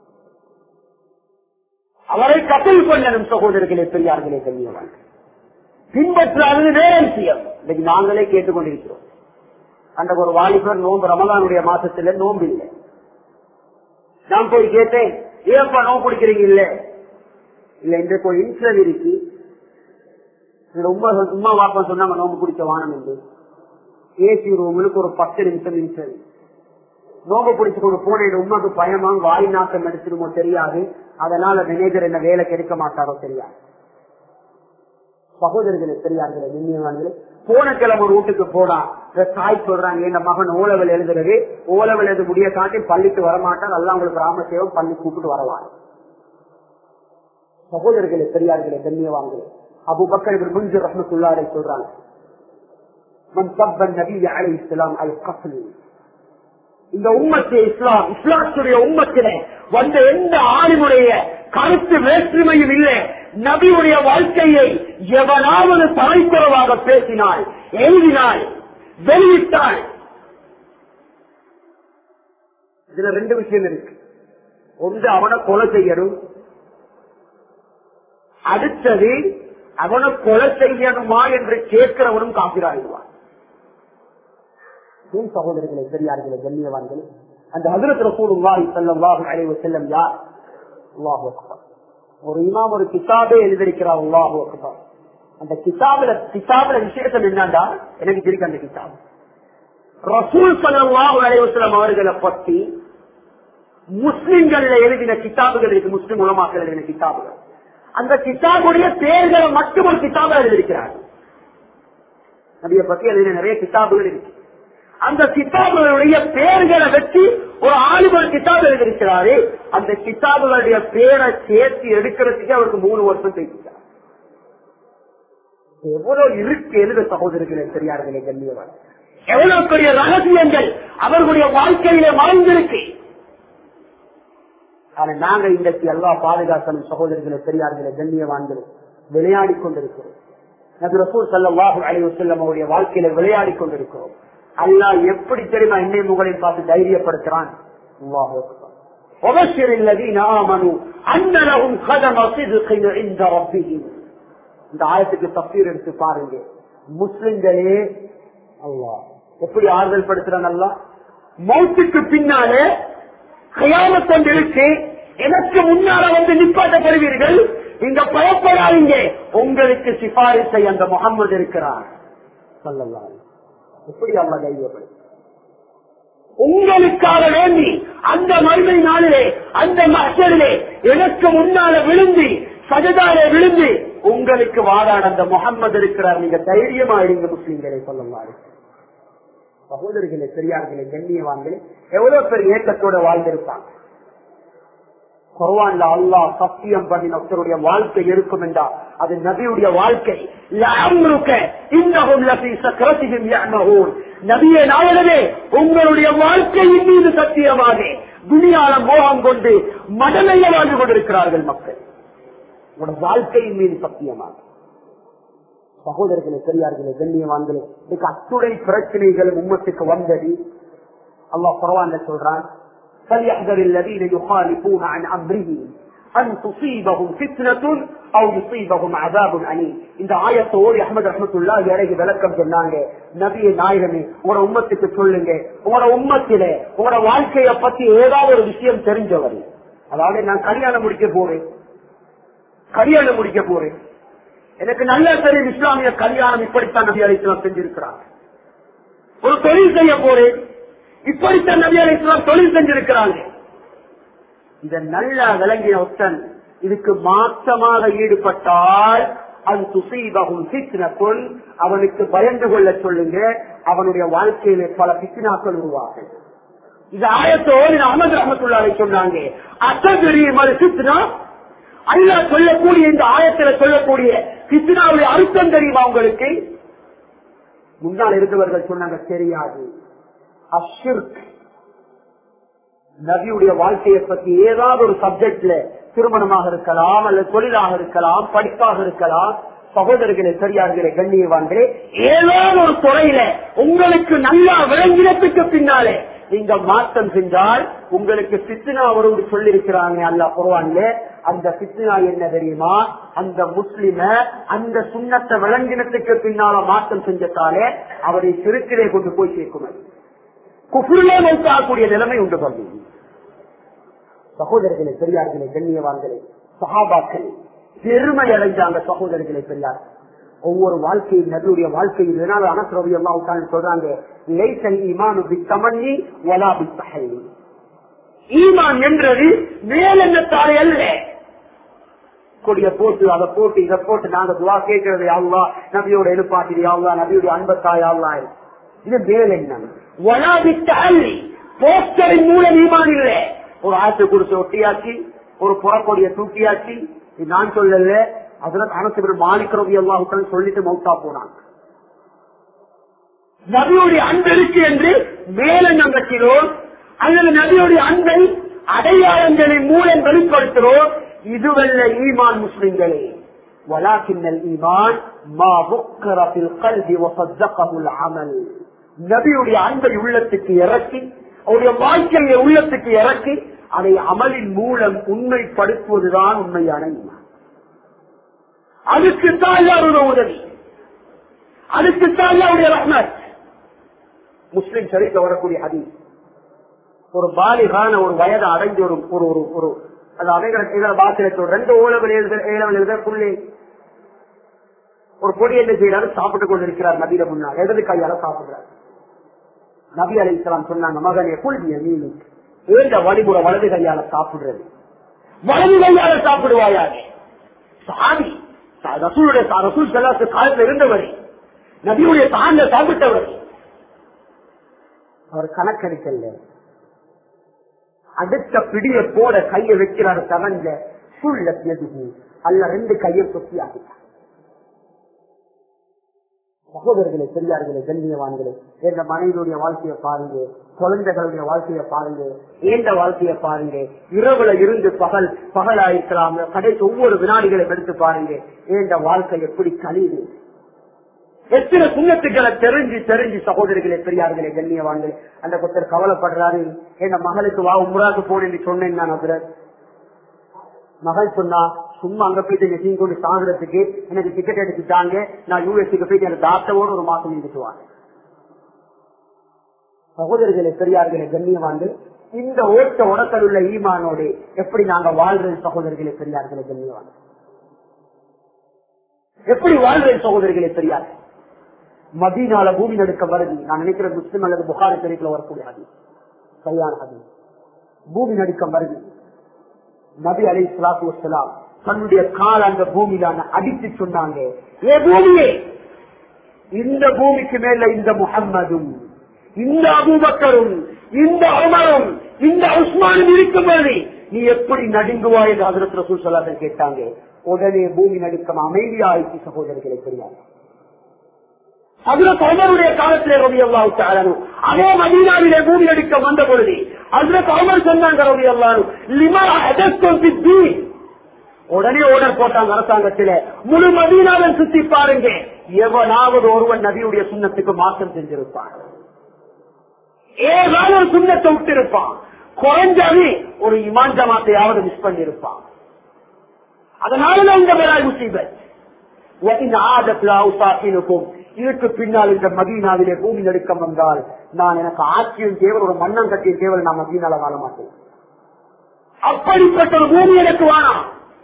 அவரை கட்டில் கொள்ளணும் சகோதரர்களே பெரியார்களே கண்ணியவான் பின்பற்றாதது வேற விஷயம் இன்னைக்கு நாங்களே கேட்டுக்கொண்டிருக்கிறோம் அந்த ஒரு வாலிபர் நோன்பு ரமலானுடைய மாசத்துல நோன்பு இல்லை நான் போய் கேட்டேன் ஏப்பா நோம்பு பிடிக்கிறீங்க இல்ல இல்ல இந்த ஒரு இன்சல் இருக்கு உமா உமா வாப்பா சொன்னாங்க நோம்பு பிடிச்ச வானம் என்று ஏசி ரூமுக்கு ஒரு பத்து நிமிஷம் இன்சல் நோம்பு பிடிச்சு கொண்டு போன உமாக்கு பயமா வாய் நாட்டம் எடுத்துருமோ தெரியாது அதனால மேனேஜர் என்ன வேலை கிடைக்க மாட்டாரோ தெரியாது சகோதரர்களே பெரியார்களே நின்னியவான்களே போன கிழமை ஒரு வீட்டுக்கு போனா தாய் சொல்றாங்க என் மகன் ஓலவில் எழுதுறது ஓலவில் எழுத முடிய காட்டி பள்ளிக்கு வரமாட்டான் எல்லாம் உங்களுக்கு ராமசேவம் பள்ளி கூப்பிட்டு வரவாங்க சகோதரர்களே பெரியார்களே கண்ணியவான்களே அபு பக்கர் முன்ஜு ரஹமத்துல்லாரை சொல்றாங்க மன் சப்பன் நபி அலை இஸ்லாம் அல் கஃபல் இந்த உம்மத்து இஸ்லாம் இஸ்லாத்துடைய உம்மத்தில வந்த எந்த ஆணிமுடைய கருத்து வேற்றுமையும் இல்லை நபியுடைய வாழ்க்கையை எவனாவது தலைக்குறவாக பேசினால் எழுதினால் வெளியிட்டால் இதுல ரெண்டு விஷயம் இருக்கு ஒன்று அவனை கொலை செய்யணும் அடுத்தது அவனை கொலை செய்யணுமா என்று கேட்கிறவனும் காப்பிராயிடுவான் ஏன் சகோதரர்களை பெரியார்களே கண்ணியவான்களே அந்த ஹசரத் ரசூலுல்லாஹி ஸல்லல்லாஹு அலைஹி வஸல்லம் யார் அல்லாஹு அக்பர் ஒரு இமாம் ஒரு கிதாபே எழுதியிருக்கிறார் அல்லாஹு அக்பர் அந்த கிதாபுல கிதாபுல விஷயத்தில் என்னண்டா எனக்கு தெரியும் அந்த கிதாப் ரசூல் ஸல்லல்லாஹு அலைஹி வஸல்லம் அவர்களை பற்றி முஸ்லிம்கள்ல எழுதின கிதாபுகள் இருக்கு முஸ்லிம் உலமாக்கள் எழுதின கிதாபுகள் அந்த கிதாபுடைய பெயர்களை மட்டும் ஒரு கிதாபா எழுதியிருக்கிறார் நபியை பத்தி எழுதின நிறைய கிதாபுகள் இருக்கு அந்த கிதாபுகளுடைய பெயர்களை வச்சு ஒரு ஆளுநர் கிதாப் எழுதியிருக்கிறாரு அந்த கிதாபுகளுடைய பேரை சேர்த்து எடுக்கிறதுக்கு அவருக்கு மூணு வருஷம் பேசிட்டார் எவ்வளவு இருக்கு எழுத சகோதரர்களே பெரியார்களே கண்ணியவர் எவ்வளவு பெரிய ரகசியங்கள் அவர்களுடைய வாழ்க்கையிலே மறைந்திருக்கு ஆனா நாங்க இன்றைக்கு எல்லா பாதுகாக்கணும் சகோதரர்களே பெரியார்களே கண்ணியவான்கள் விளையாடி கொண்டிருக்கிறோம் நபி ரசூல் சல்லாஹு அலைஹி வஸல்லம் அவருடைய வாழ்க்கையில விளையாடி கொண்டிருக்கிறோம் அல்லாஹ் எப்படி தெரியுமா என்னை முகளையும் பார்த்து தைரியப்படுத்துறான் அல்லாஹு அக்பர். وبشر الذين آمنوا أن لهم خدم صدق عند ربهم இந்த ஆயத்துக்கு தப்பீர் எடுத்து பாருங்க முஸ்லிம்களே அல்லாஹ் எப்படி ஆறுதல் படுத்துறான் அல்லா மௌத்துக்கு பின்னாலே கயாமத்தம் இருக்கு எனக்கு முன்னால வந்து நிப்பாட்டப்படுவீர்கள் இங்க பயப்படாதீங்க உங்களுக்கு சிபாரிசை அந்த முகம்மது இருக்கிறார் சொல்லலாம் எப்படி அல்ல தைரியப்படும் உங்களுக்காக வேண்டி அந்த மறுமை நாளிலே அந்த மசரிலே எனக்கு முன்னால விழுந்து சஜதாலே விழுந்து உங்களுக்கு வாதாட அந்த முகம்மது இருக்கிறார் நீங்க தைரியமா இருங்க முஸ்லீம்களை சொல்லலாம் சகோதரிகளே பெரியார்களே கண்ணியவான்களே எவ்வளவு பெரிய ஏக்கத்தோட வாழ்ந்திருப்பாங்க குர்வான்ல அல்லாஹ் சத்தியம் பண்ணின ஒருத்தருடைய வாழ்க்கை இருக்கும் என்றால் அது நபியுடைய வாழ்க்கை நபிய நாயனவே உங்களுடைய வாழ்க்கையின் மீது சத்தியமாக துணியால மோகம் கொண்டு மடலைய வாழ்ந்து கொண்டிருக்கிறார்கள் மக்கள் உங்களோட வாழ்க்கையின் மீது சத்தியமாக சகோதரர்களே பெரியார்களே கண்ணியவான்களே இதுக்கு அத்துடை பிரச்சனைகள் உம்மத்துக்கு வந்தது அல்லாஹ் குர்வான்ல சொல்றான் فليحذر الذين يخالفون عن امره ان تصيبهم فتنه او يصيبهم عذاب اليم இந்த ஆயத்தை ஓடி அஹமது ரஹமத்துல்லா இறங்கி விளக்கம் சொன்னாங்க நபிய நாயகமே உங்களோட உம்மத்துக்கு சொல்லுங்க உங்களோட உம்மத்தில உங்களோட வாழ்க்கைய பத்தி ஏதாவது ஒரு விஷயம் தெரிஞ்சவர் அதாவது நான் கல்யாணம் முடிக்க போறேன் கல்யாணம் முடிக்க போறேன் எனக்கு நல்ல தெரியும் இஸ்லாமிய கல்யாணம் இப்படித்தான் நபி அலிஸ்லாம் செஞ்சிருக்கிறார் ஒரு தொழில் செய்ய போறேன் இப்படித்தான் நபி அலிஸ்லாம் தொழில் செஞ்சிருக்கிறாங்க இத நல்ல விளங்கிய ஒத்தன் இதுக்கு மாற்றமாக ஈடுபட்டால் அது துசீபகும் சித்தினக்குள் அவனுக்கு பயந்து கொள்ள சொல்லுங்க அவனுடைய வாழ்க்கையில பல பிச்சினாக்கள் உருவாகும் இது ஆயத்தோடு அகமது ரஹமத்துள்ளாரை சொன்னாங்க அசதிரி மறு சித்னா அல்லா சொல்லக்கூடிய இந்த ஆயத்துல சொல்லக்கூடிய சித்னாவுடைய அர்த்தம் தெரியுமா உங்களுக்கு முன்னால் இருந்தவர்கள் சொன்னாங்க தெரியாது அஷிர்க் நபியுடைய வாழ்க்கையை பத்தி ஏதாவது ஒரு சப்ஜெக்ட்ல திருமணமாக இருக்கலாம் அல்லது தொழிலாக இருக்கலாம் படிப்பாக இருக்கலாம் சகோதரர்களே பெரியார்களே கண்ணியவான்களே ஏதாவது ஒரு துறையில உங்களுக்கு நல்லா விளங்கினத்துக்கு பின்னாலே நீங்க மாற்றம் செஞ்சால் உங்களுக்கு சித்தினா ஒரு சொல்லிருக்கிறாங்க அல்லா குருவான்ல அந்த சித்தினா என்ன தெரியுமா அந்த முஸ்லிம அந்த சுண்ணத்தை விளங்கினத்துக்கு பின்னால மாற்றம் செஞ்சதாலே அவரை சிறுக்கிலே கொண்டு போய் சேர்க்கும் குஃபுரிலே வைத்தாகக்கூடிய நிலைமை உண்டு பண்ணி சகோதரர்களே பெரியார்களே கண்ணியவான்களே சகாபாக்களே பெருமை அடைஞ்சாங்க சகோதரர்களே பெரியார் ஒவ்வொரு வாழ்க்கையும் நபியுடைய வாழ்க்கையில் இதனால அனசுரவி எல்லாம் சொல்றாங்க லைசல் ஈமானு பித்தமன்னி வலா பித்தஹல்லி ஈமான் என்றது மேலெண்ணத்தாலே அல்ல கொடிய போட்டு அதை போட்டு இதை போட்டு நாங்க துவா கேட்கறது யாவ்லா நபியோட எழுப்பாட்டி யாவ்லா நபியுடைய அன்பத்தாய் யாவ்லா இது மேலெண்ணம் வலா பித்தஹல்லி போஸ்டரின் மூலம் ஈமான் இல்லை ஒரு ஆற்று குடிச்சு ஒட்டியாச்சு ஒரு புறக்கொடிய தூக்கியாச்சு இது நான் சொல்லல அதற்கு அனசு மாலிக் ரவி அல்லாஹுக்கள் சொல்லிட்டு மௌத்தா போனாங்க நபியுடைய அன்பு இருக்கு என்று மேல நம்பக்கிறோம் அல்லது நபியுடைய அன்பை அடையாளங்களின் மூலம் வெளிப்படுத்துகிறோம் இதுவல்ல ஈமான் முஸ்லிம்களே ولكن الإيمان ما بكر في القلب وصدقه العمل நபியுடைய அன்பை உள்ளத்துக்கு இறக்கி அவருடைய வாழ்க்கையை உள்ளத்துக்கு இறக்கி அதை அமலின் மூலம் உண்மைப்படுத்துவதுதான் உண்மையான ஈமான் அதுக்கு தாயாருடைய உதவி அதுக்கு தாயாருடைய ரஹ்மத் முஸ்லிம் சரிக்க வரக்கூடிய ஹதி ஒரு பாலிகான ஒரு வயது அடைஞ்ச ஒரு ஒரு ஒரு ஒரு அது அவைகளை பாத்திரத்தோடு ரெண்டு ஓலவல் எழுத ஏழவல் எழுதக்குள்ளே ஒரு பொடி என்ன செய்யறாரு சாப்பிட்டு கொண்டிருக்கிறார் நபியில முன்னால் இடது கையால சாப்பிடுறார் நபி அலி இஸ்லாம் சொன்னாங்க மகனே புல்விய மீனு ஏந்த வழிமுறை வலது கையால சாப்பிடுறது வலது கையால சாப்பிடுவாயாக சாமி ரசூலுடைய ரசூல் செல்லாசு காலத்தில் இருந்தவர் நபியுடைய தாண்ட சாப்பிட்டவர் அவர் கணக்கெடுக்கல அடுத்த பிடிய போட கையை வைக்கிறார் தவஞ்ச சுள்ள எதுகு அல்ல ரெண்டு கையை சொத்தி ஆகிட்டார் சகோதரர்களே பெரியார்களே கண்ணியவான்களே என்ற மனைவியுடைய வாழ்க்கையை பாருங்க குழந்தைகளுடைய வாழ்க்கையை பாருங்க ஏந்த வாழ்க்கையை பாருங்க இரவுல இருந்து பகல் பகலாயிருக்கலாம் கடைசி ஒவ்வொரு வினாடிகளை எடுத்து பாருங்க ஏந்த வாழ்க்கை எப்படி கழியுது எத்தனை சுண்ணத்துக்களை தெரிஞ்சு தெரிஞ்சு சகோதரிகளே பெரியார்களே கண்ணியவான்களே அந்த கொத்தர் கவலைப்படுறாரு என் மகளுக்கு வா உம்ராக்கு போனேன்னு சொன்னேன் நான் அதுல மகள் சொன்னா சும்மா அங்க போயிட்டு நெசிங் கொண்டு சாகுறதுக்கு எனக்கு டிக்கெட் எடுத்துட்டாங்க நான் யூஎஸ்க்கு போயிட்டு எனக்கு டாக்டரோட ஒரு மாசம் இருந்துட்டுவாங்க சகோதரர்களே பெரியார்களே கண்ணியவான்கள் இந்த ஓட்ட உடக்கல் உள்ள ஈமானோடு எப்படி நாங்க வாழ்றது சகோதரர்களே பெரியார்களே கண்ணியவான்கள் எப்படி வாழ்றது சகோதரர்களே பெரியார் மதீனால பூமி நடுக்க வருது நான் நினைக்கிறேன் முஸ்லிம் அல்லது புகாரி தெரியல வரக்கூடிய அது சரியான அது பூமி நடுக்கம் வருது நபி அலி சலாத்து வசலாம் தன்னுடைய கால் அந்த பூமியில அடித்து சொன்னாங்க ஏ பூமியே இந்த பூமிக்கு மேல இந்த முகம்மதும் இந்த அபூபக்கரும் இந்த அமரும் இந்த உஸ்மானும் இருக்கும்போது நீ எப்படி நடுங்குவாய் என்று அதிரத்துல சூழ்ச்சலாக கேட்டாங்க உடனே பூமி நடுக்கம் அமைதியா ஆயிடுச்சு சகோதரர்களை தெரியாது அதுல கௌமருடைய காலத்திலே ரவி அல்லாஹு அதே மதீனாவிலே பூமி நடுக்க வந்த பொழுது அதுல கௌமர் சொன்னாங்க ரவி அல்லாஹு லிமா அதஸ்தீன் உடனே ஓடர் போட்டாங்க அரசாங்கத்தில முழு மதீனாவை சுத்தி பாருங்க எவனாவது ஒருவன் நபியுடைய சுண்ணத்துக்கு மாற்றம் செஞ்சிருப்பான் ஏதாவது ஒரு சுண்ணத்தை விட்டிருப்பான் குறைஞ்சாவே ஒரு இமான் ஜமாத்தையாவது மிஸ் பண்ணிருப்பான் அதனாலதான் இந்த மேலாய் முசீபத் ஆதத்திலும் இதற்கு பின்னால் இந்த மதீனாவிலே பூமி நடுக்கம் வந்தால் நான் எனக்கு ஆட்சியும் தேவர் ஒரு மண்ணம் கட்டிய தேவர் நான் மதீனால வாழ மாட்டேன் அப்படிப்பட்ட ஒரு பூமி எனக்கு வேணாம்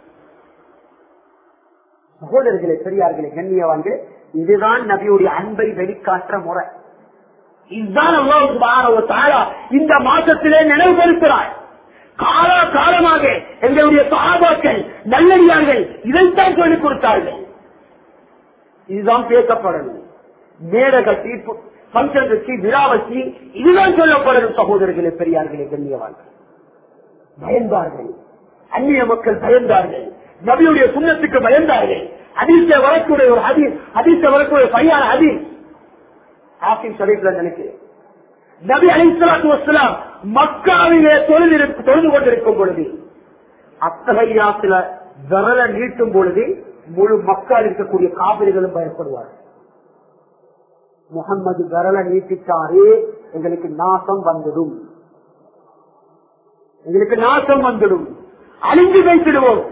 சகோதரர்களே பெரியார்களே கண்ணியவான்கள் இதுதான் நபியுடைய அன்பை வெளிக்காட்டுற முறை இதுதான் அல்லாஹ் சுப்ஹானஹு வ தஆலா இந்த மாசத்திலே நினைவுபடுத்துகிறார் காலா காலமாக எங்களுடைய சகாபாக்கள் நல்லடியார்கள் இதைத்தான் சொல்லிக் கொடுத்தார்கள் இதுதான் பேசப்படணும் மேட கட்டி பங்கன் வச்சு விழா வச்சு இதுதான் சொல்லப்படணும் சகோதரர்களே பெரியார்களே கண்ணியவான்கள் பயந்தார்கள் அந்நிய மக்கள் பயந்தார்கள் நபியுடைய சுண்ணத்துக்கு பயந்தார்கள் அதிர்ஷ்ட வரக்கூடிய ஒரு அதி அதிர்ஷ்ட வரக்கூடிய பையான அதி ஆசிம் ஷரீப்ல நினைக்கிறேன் நபி அலிஸ்லாத்து வசலாம் மக்காவிலே தொழில் தொழுது கொண்டிருக்கும் பொழுது அத்தகையாத்துல விரல நீட்டும் பொழுது முழு மக்கள் இருக்கக்கூடிய காவிரிகளும் பயப்படுவார்கள் முகம்மது விரல நீட்டிட்டாரே எங்களுக்கு நாசம் வந்துடும் எங்களுக்கு நாசம் வந்துடும் அழிந்து வைத்திடுவோம்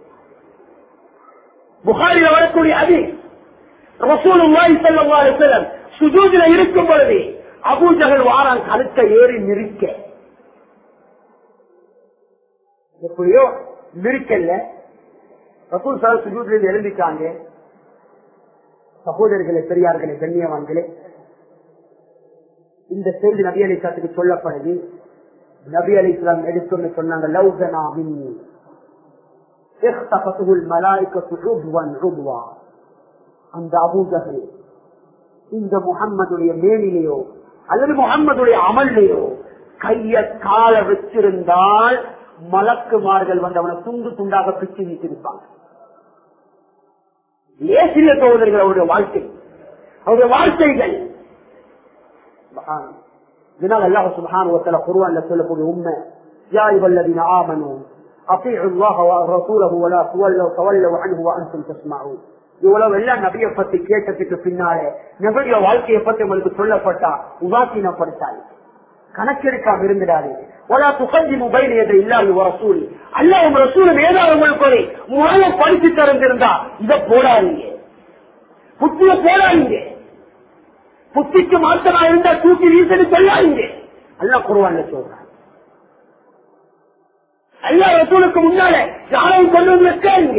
புகாரில வரக்கூடிய அதி ரசூலுல்லாஹி ஸல்லல்லாஹு அலைஹி வஸல்லம் சுஜூதில இருக்கும் பொழுது அபூஜகல் வாரான் கழுத்தை ஏறி நிற்க எப்படியோ நிற்கல ரசூல் சார் சுஜூதில் எழுந்திட்டாங்க சகோதரர்களே பெரியார்களே கண்ணியவான்களே இந்த செய்தி நபி அலி சாத்துக்கு சொல்லப்படுது நபி அலி இஸ்லாம் எடுத்துன்னு சொன்னாங்க லவ்தனா மின்னி اختفته الملائكة عضوا عضوا அந்த அபூஜகல் இந்த முகம்மதுடைய மேனிலேயோ அல்லது முகம்மதுடைய அமல்லையோ கைய கால வச்சிருந்தால் மலக்குமார்கள் வந்து அவனை துண்டு துண்டாக பிச்சு வீட்டிருப்பாங்க ஏசிய சகோதரர்கள் அவருடைய வாழ்க்கை அவருடைய வாழ்க்கைகள் இதனால் அல்லாஹ் சுபஹான் ஒருத்தல குருவான்ல சொல்லக்கூடிய உண்மை யாய் வல்லதின ஆமனும் أطيعوا الله ورسوله ولا تولوا تولوا عنه وأنتم تسمعون இவ்வளவு எல்லாம் நபியை பத்தி கேட்டதுக்கு பின்னாலே நபிய வாழ்க்கையை பத்தி உங்களுக்கு சொல்லப்பட்டா உதாசீனப்படுத்தாது கணக்கெடுக்காம இருந்துடாது ஒலா துகஞ்சி மொபைல் எதை இல்லாது ரசூல் அல்ல உங்க ரசூலும் ஏதாவது உங்களுக்கு ஒரு முறையை படிச்சு தந்திருந்தா இதை போடாதீங்க புத்திய போடாதீங்க புத்திக்கு மாத்தமா இருந்தா தூக்கி வீசன்னு சொல்லாதீங்க அல்ல குருவான்ல சொல்றாங்க அல்லா ரசூலுக்கு முன்னாலே யாரையும் கொண்டு வந்து வைக்காதீங்க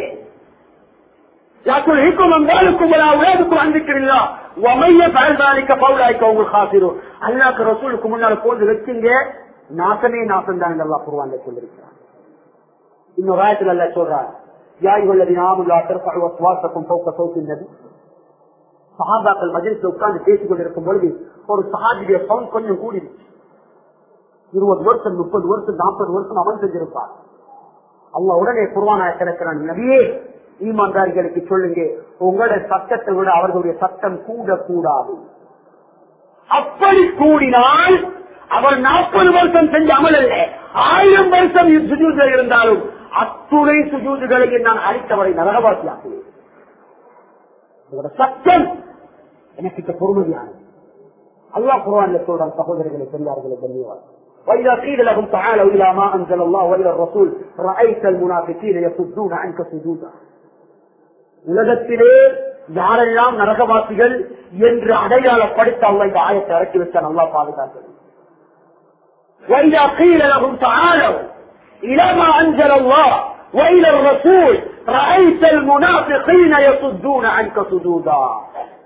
يأكلكم أموالكم ولا أولادكم عن ذكر الله ومن يفعل ذلك فأولئك هم الخاسرون அல்லாஹ்க்கு ரசூலுக்கு முன்னால போந்து வச்சுங்க நாசமே நாசம் தான் அல்லா குருவான்ல சொல்லிருக்கிறார் இன்னொரு ஆயத்தில் அல்ல சொல்றார் யாய் உள்ளது நாமுல்லா திருப்பழு சுவாசக்கும் போக்க சௌத்தின் நபி சஹாபாக்கள் மஜிலிஸ்ல உட்கார்ந்து பேசிக் கொண்டிருக்கும் பொழுது ஒரு சஹாபியுடைய சவுண்ட் கொஞ்சம் கூடிருச்சு இருபது வருஷம் முப்பது வருஷம் நாற்பது வருஷம் அவன் செஞ்சிருப்பார் அல்ல உடனே குருவான திறக்கிறான் நபியே ஈமான்தாரிகளுக்கு சொல்லுங்க உங்களோட சட்டத்தை விட அவர்களுடைய சட்டம் கூட கூடாது அப்படி கூடினால் அவர் நாற்பது வருஷம் செஞ்ச அமல் அல்ல ஆயிரம் வருஷம் சுஜூதில் இருந்தாலும் அத்துணை சுஜூதுகளை நான் அழித்தவரை நரகவாசியாக்குவேன் உங்களோட சட்டம் எனக்கு பொறுமதியானது அல்லா குரான்ல சொல்றான் சகோதரர்களை பெரியார்களை கண்ணியவான் وإذا قيل لهم تعالوا إلى ما أنزل الله وإلى الرسول رأيت المنافقين يصدون عنك صدودا உலகத்திலே யாரெல்லாம் நரகவாசிகள் என்று அடையாளப்படுத்த அவங்க இந்த ஆயத்தை இறக்கி வச்சான் நல்லா பாதுகாக்கிறது وإذا قيل لهم تعالوا إلى ما أنزل الله وإلى الرسول رأيت المنافقين يصدون عنك صدودا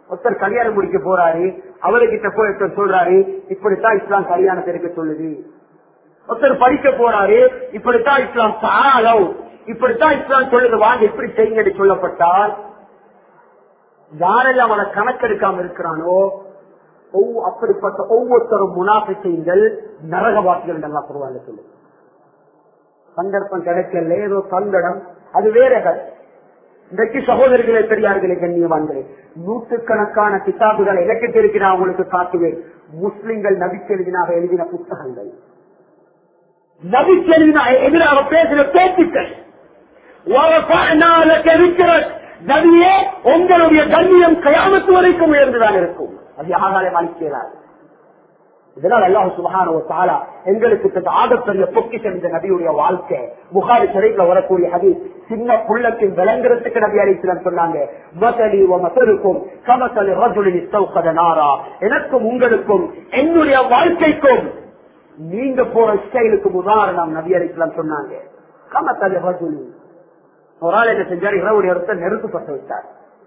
ஒருத்தர் கல்யாணம் முடிக்க போறாரு அவர்கிட்ட போய் ஒருத்தர் சொல்றாரு இப்படித்தான் இஸ்லாம் கல்யாணத்தை இருக்க சொல்லுது ஒருத்தர் படிக்க போறாரு இப்படித்தான் இஸ்லாம் தாராளம் இப்படித்தான் இஸ்லாம் சொல்லுது வாங்க இப்படி செய்யுங்க சொல்லப்பட்டால் யாரெல்லாம் அவனை கணக்கெடுக்காம இருக்கிறானோ ஒவ்வொ- அப்படிப்பட்ட ஒவ்வொருத்தரும் முனாபிசைகள் நரகவாசிகள் நல்லா சொல்லுவாங்க சொல்லு சந்தர்ப்பம் கிடைக்கல ஏதோ சங்கடம் அது வேற கதை இன்றைக்கு சகோதரிகளே பெரியார்களே கண்ணியவான்களே நூற்றுக்கணக்கான கிதாபுகளை எனக்கு தெரிவிக்க நான் உங்களுக்கு காட்டுவேன் முஸ்லிம்கள் நபிக்கு எழுதினாக எழுதின புத்தகங்கள் நபிக்கு எழுதின எதிராக பேசின பேச்சுக்கள் وَرَفَعْنَا لَكَ ذِكْرَكَ. நபியே உங்களுடைய கண்ணியம் கயாமத்து வரைக்கும் உயர்ந்துதான் இருக்கும் அது யாராலே மன்னிக்கிறார் இதனால் அல்லாஹ் சுபஹானஹு வ தஆலா எங்களுக்கு தந்த ஆகப்பெரிய பொக்கிஷம் இந்த நபியுடைய வாழ்க்கை புகாரி ஷரீஃப்ல வரக்கூடிய ஹதீஸ் சின்ன புள்ளத்தின் விளங்குறதுக்கு நபி அலைஹிஸ்ஸலாம் சொன்னாங்க மஸலி வ மஸலுக்கும் கமஸலி ரஜுலின் இஸ்தௌகத நாரா எனக்கும் உங்களுக்கும் என்னுடைய வாழ்க்கைக்கும் நீங்க போற ஸ்டைலுக்கு உதாரணம் நபி அலைஹிஸ்ஸலாம் சொன்னாங்க கமஸலி ரஜுலின் ஒரு ஆள் என்ன செஞ்சார் இரவுடைய இடத்த நெருப்பு பற்ற வச்சார்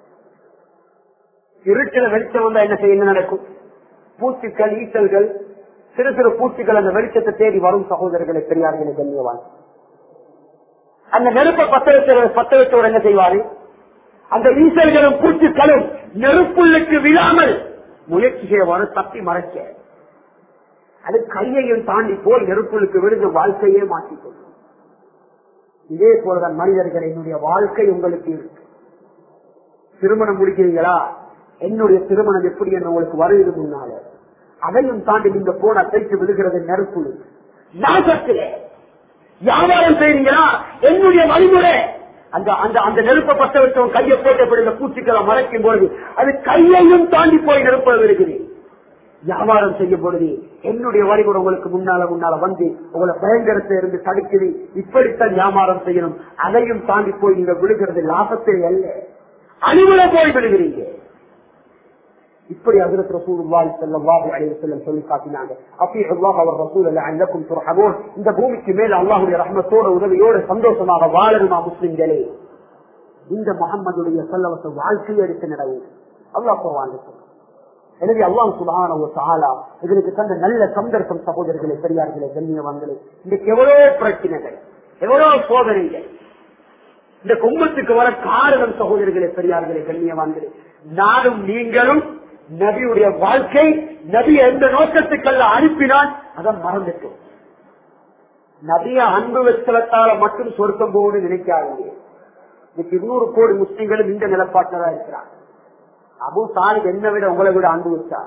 இருட்டில வெளிச்சம் வந்தா என்ன செய்ய என்ன நடக்கும் பூச்சிகள் ஈசல்கள் சிறு சிறு பூச்சிகள் அந்த வெளிச்சத்தை தேடி வரும் சகோதரர்களை பெரியார்களை கண்ணியவான் அந்த நெருப்பை பத்த வச்ச பத்த வச்சவர் என்ன செய்வாரு அந்த ஈசல்களும் பூச்சிகளும் நெருப்புள்ளுக்கு விழாமல் முயற்சி செய்வாரு தப்பி மறைக்க அது கையையும் தாண்டி போய் நெருப்புள்ளுக்கு விழுந்து வாழ்க்கையே மாற்றிக்கொள்ளும் இதே போலதான் மனிதர்கள் என்னுடைய வாழ்க்கை உங்களுக்கு இருக்கு திருமணம் முடிக்கிறீங்களா என்னுடைய திருமணம் எப்படி என்று உங்களுக்கு வருகிறது முன்னால அதையும் தாண்டி நீங்க போன கைக்கு விழுகிறது நெருப்பு நாசத்திலே வியாபாரம் செய்றீங்களா என்னுடைய வழிமுறை அந்த அந்த அந்த நெருப்பை பத்த வச்சவன் கையை போட்டப்படுகிற பூச்சிக்களை மறைக்கும் பொழுது அது கையையும் தாண்டி போய் நெருப்ப இருக்குது வியாபாரம் செய்யும் பொழுது என்னுடைய வழிமுறை உங்களுக்கு முன்னால முன்னால வந்து உங்களை பயங்கரத்தை இருந்து தடுக்குது இப்படித்தான் வியாபாரம் செய்யணும் அதையும் தாண்டி போய் நீங்க விழுகிறது லாபத்தை அல்ல அணிவுல போய் விழுகிறீங்க இப்படி அதிரத் ரசூலுல்லாஹி ஸல்லல்லாஹு அலைஹி வஸல்லம் சொல்லி காட்டினாங்க அஃபீஹுல்லாஹ் அவர் ரசூல் அல்ல அன்னக்கும் துர்ஹமூன் இந்த பூமிக்கு மேல அல்லாஹ்வுடைய ரஹ்மத்தோட உதவியோட சந்தோஷமாக வாழணுமா முஸ்லிம்களே இந்த முகம்மதுடைய சொல்லவச வாழ்க்கையை எடுத்து நடவும் அல்லாஹ் குர்ஆன்ல சொல்றான் எனவே அல்லாஹ் சுபஹானஹு வ தஆலா இதற்கு தந்த நல்ல சந்தர்ப்பம் சகோதரர்களே பெரியார்களே கண்ணியவான்களே இன்றைக்கு எவ்வளவு பிரச்சனைகள் எவ்வளவு சோதனைகள் இந்த கும்பத்துக்கு வர காரணம் சகோதரர்களே பெரியார்களே கண்ணியவான்களே நானும் நீங்களும் நபியுடைய வாழ்க்கை நபி எந்த நோக்கத்துக்கல்ல அனுப்பினால் அதை மறந்துட்டோம் நபிய அன்பு வெச்சலத்தால மட்டும் சொர்க்கம் போகணும்னு நினைக்காதீங்க இன்னைக்கு இருநூறு கோடி முஸ்லிம்களும் இந்த நிலப்பாட்டில் தான் இருக்கிறாங்க அபு சாலிப் என்ன விட உங்களை விட அன்பு வச்சார்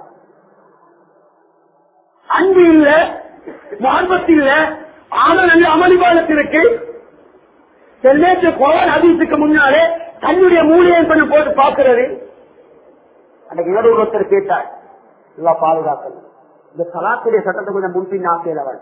அன்பு இல்ல மார்பத்து இல்ல ஆனல் அமளிபாலத்திற்கு செல்லேற்று கோவல் ஹதீஸுக்கு முன்னாலே தன்னுடைய மூலியை பண்ண போட்டு பாக்குறது அன்னைக்கு ஏதோ ஒருத்தர் கேட்டார் இல்ல பாதுகாக்கணும் இந்த சலாத்துடைய சட்டத்தை கொஞ்சம் முன்பின் ஆசையிலவன்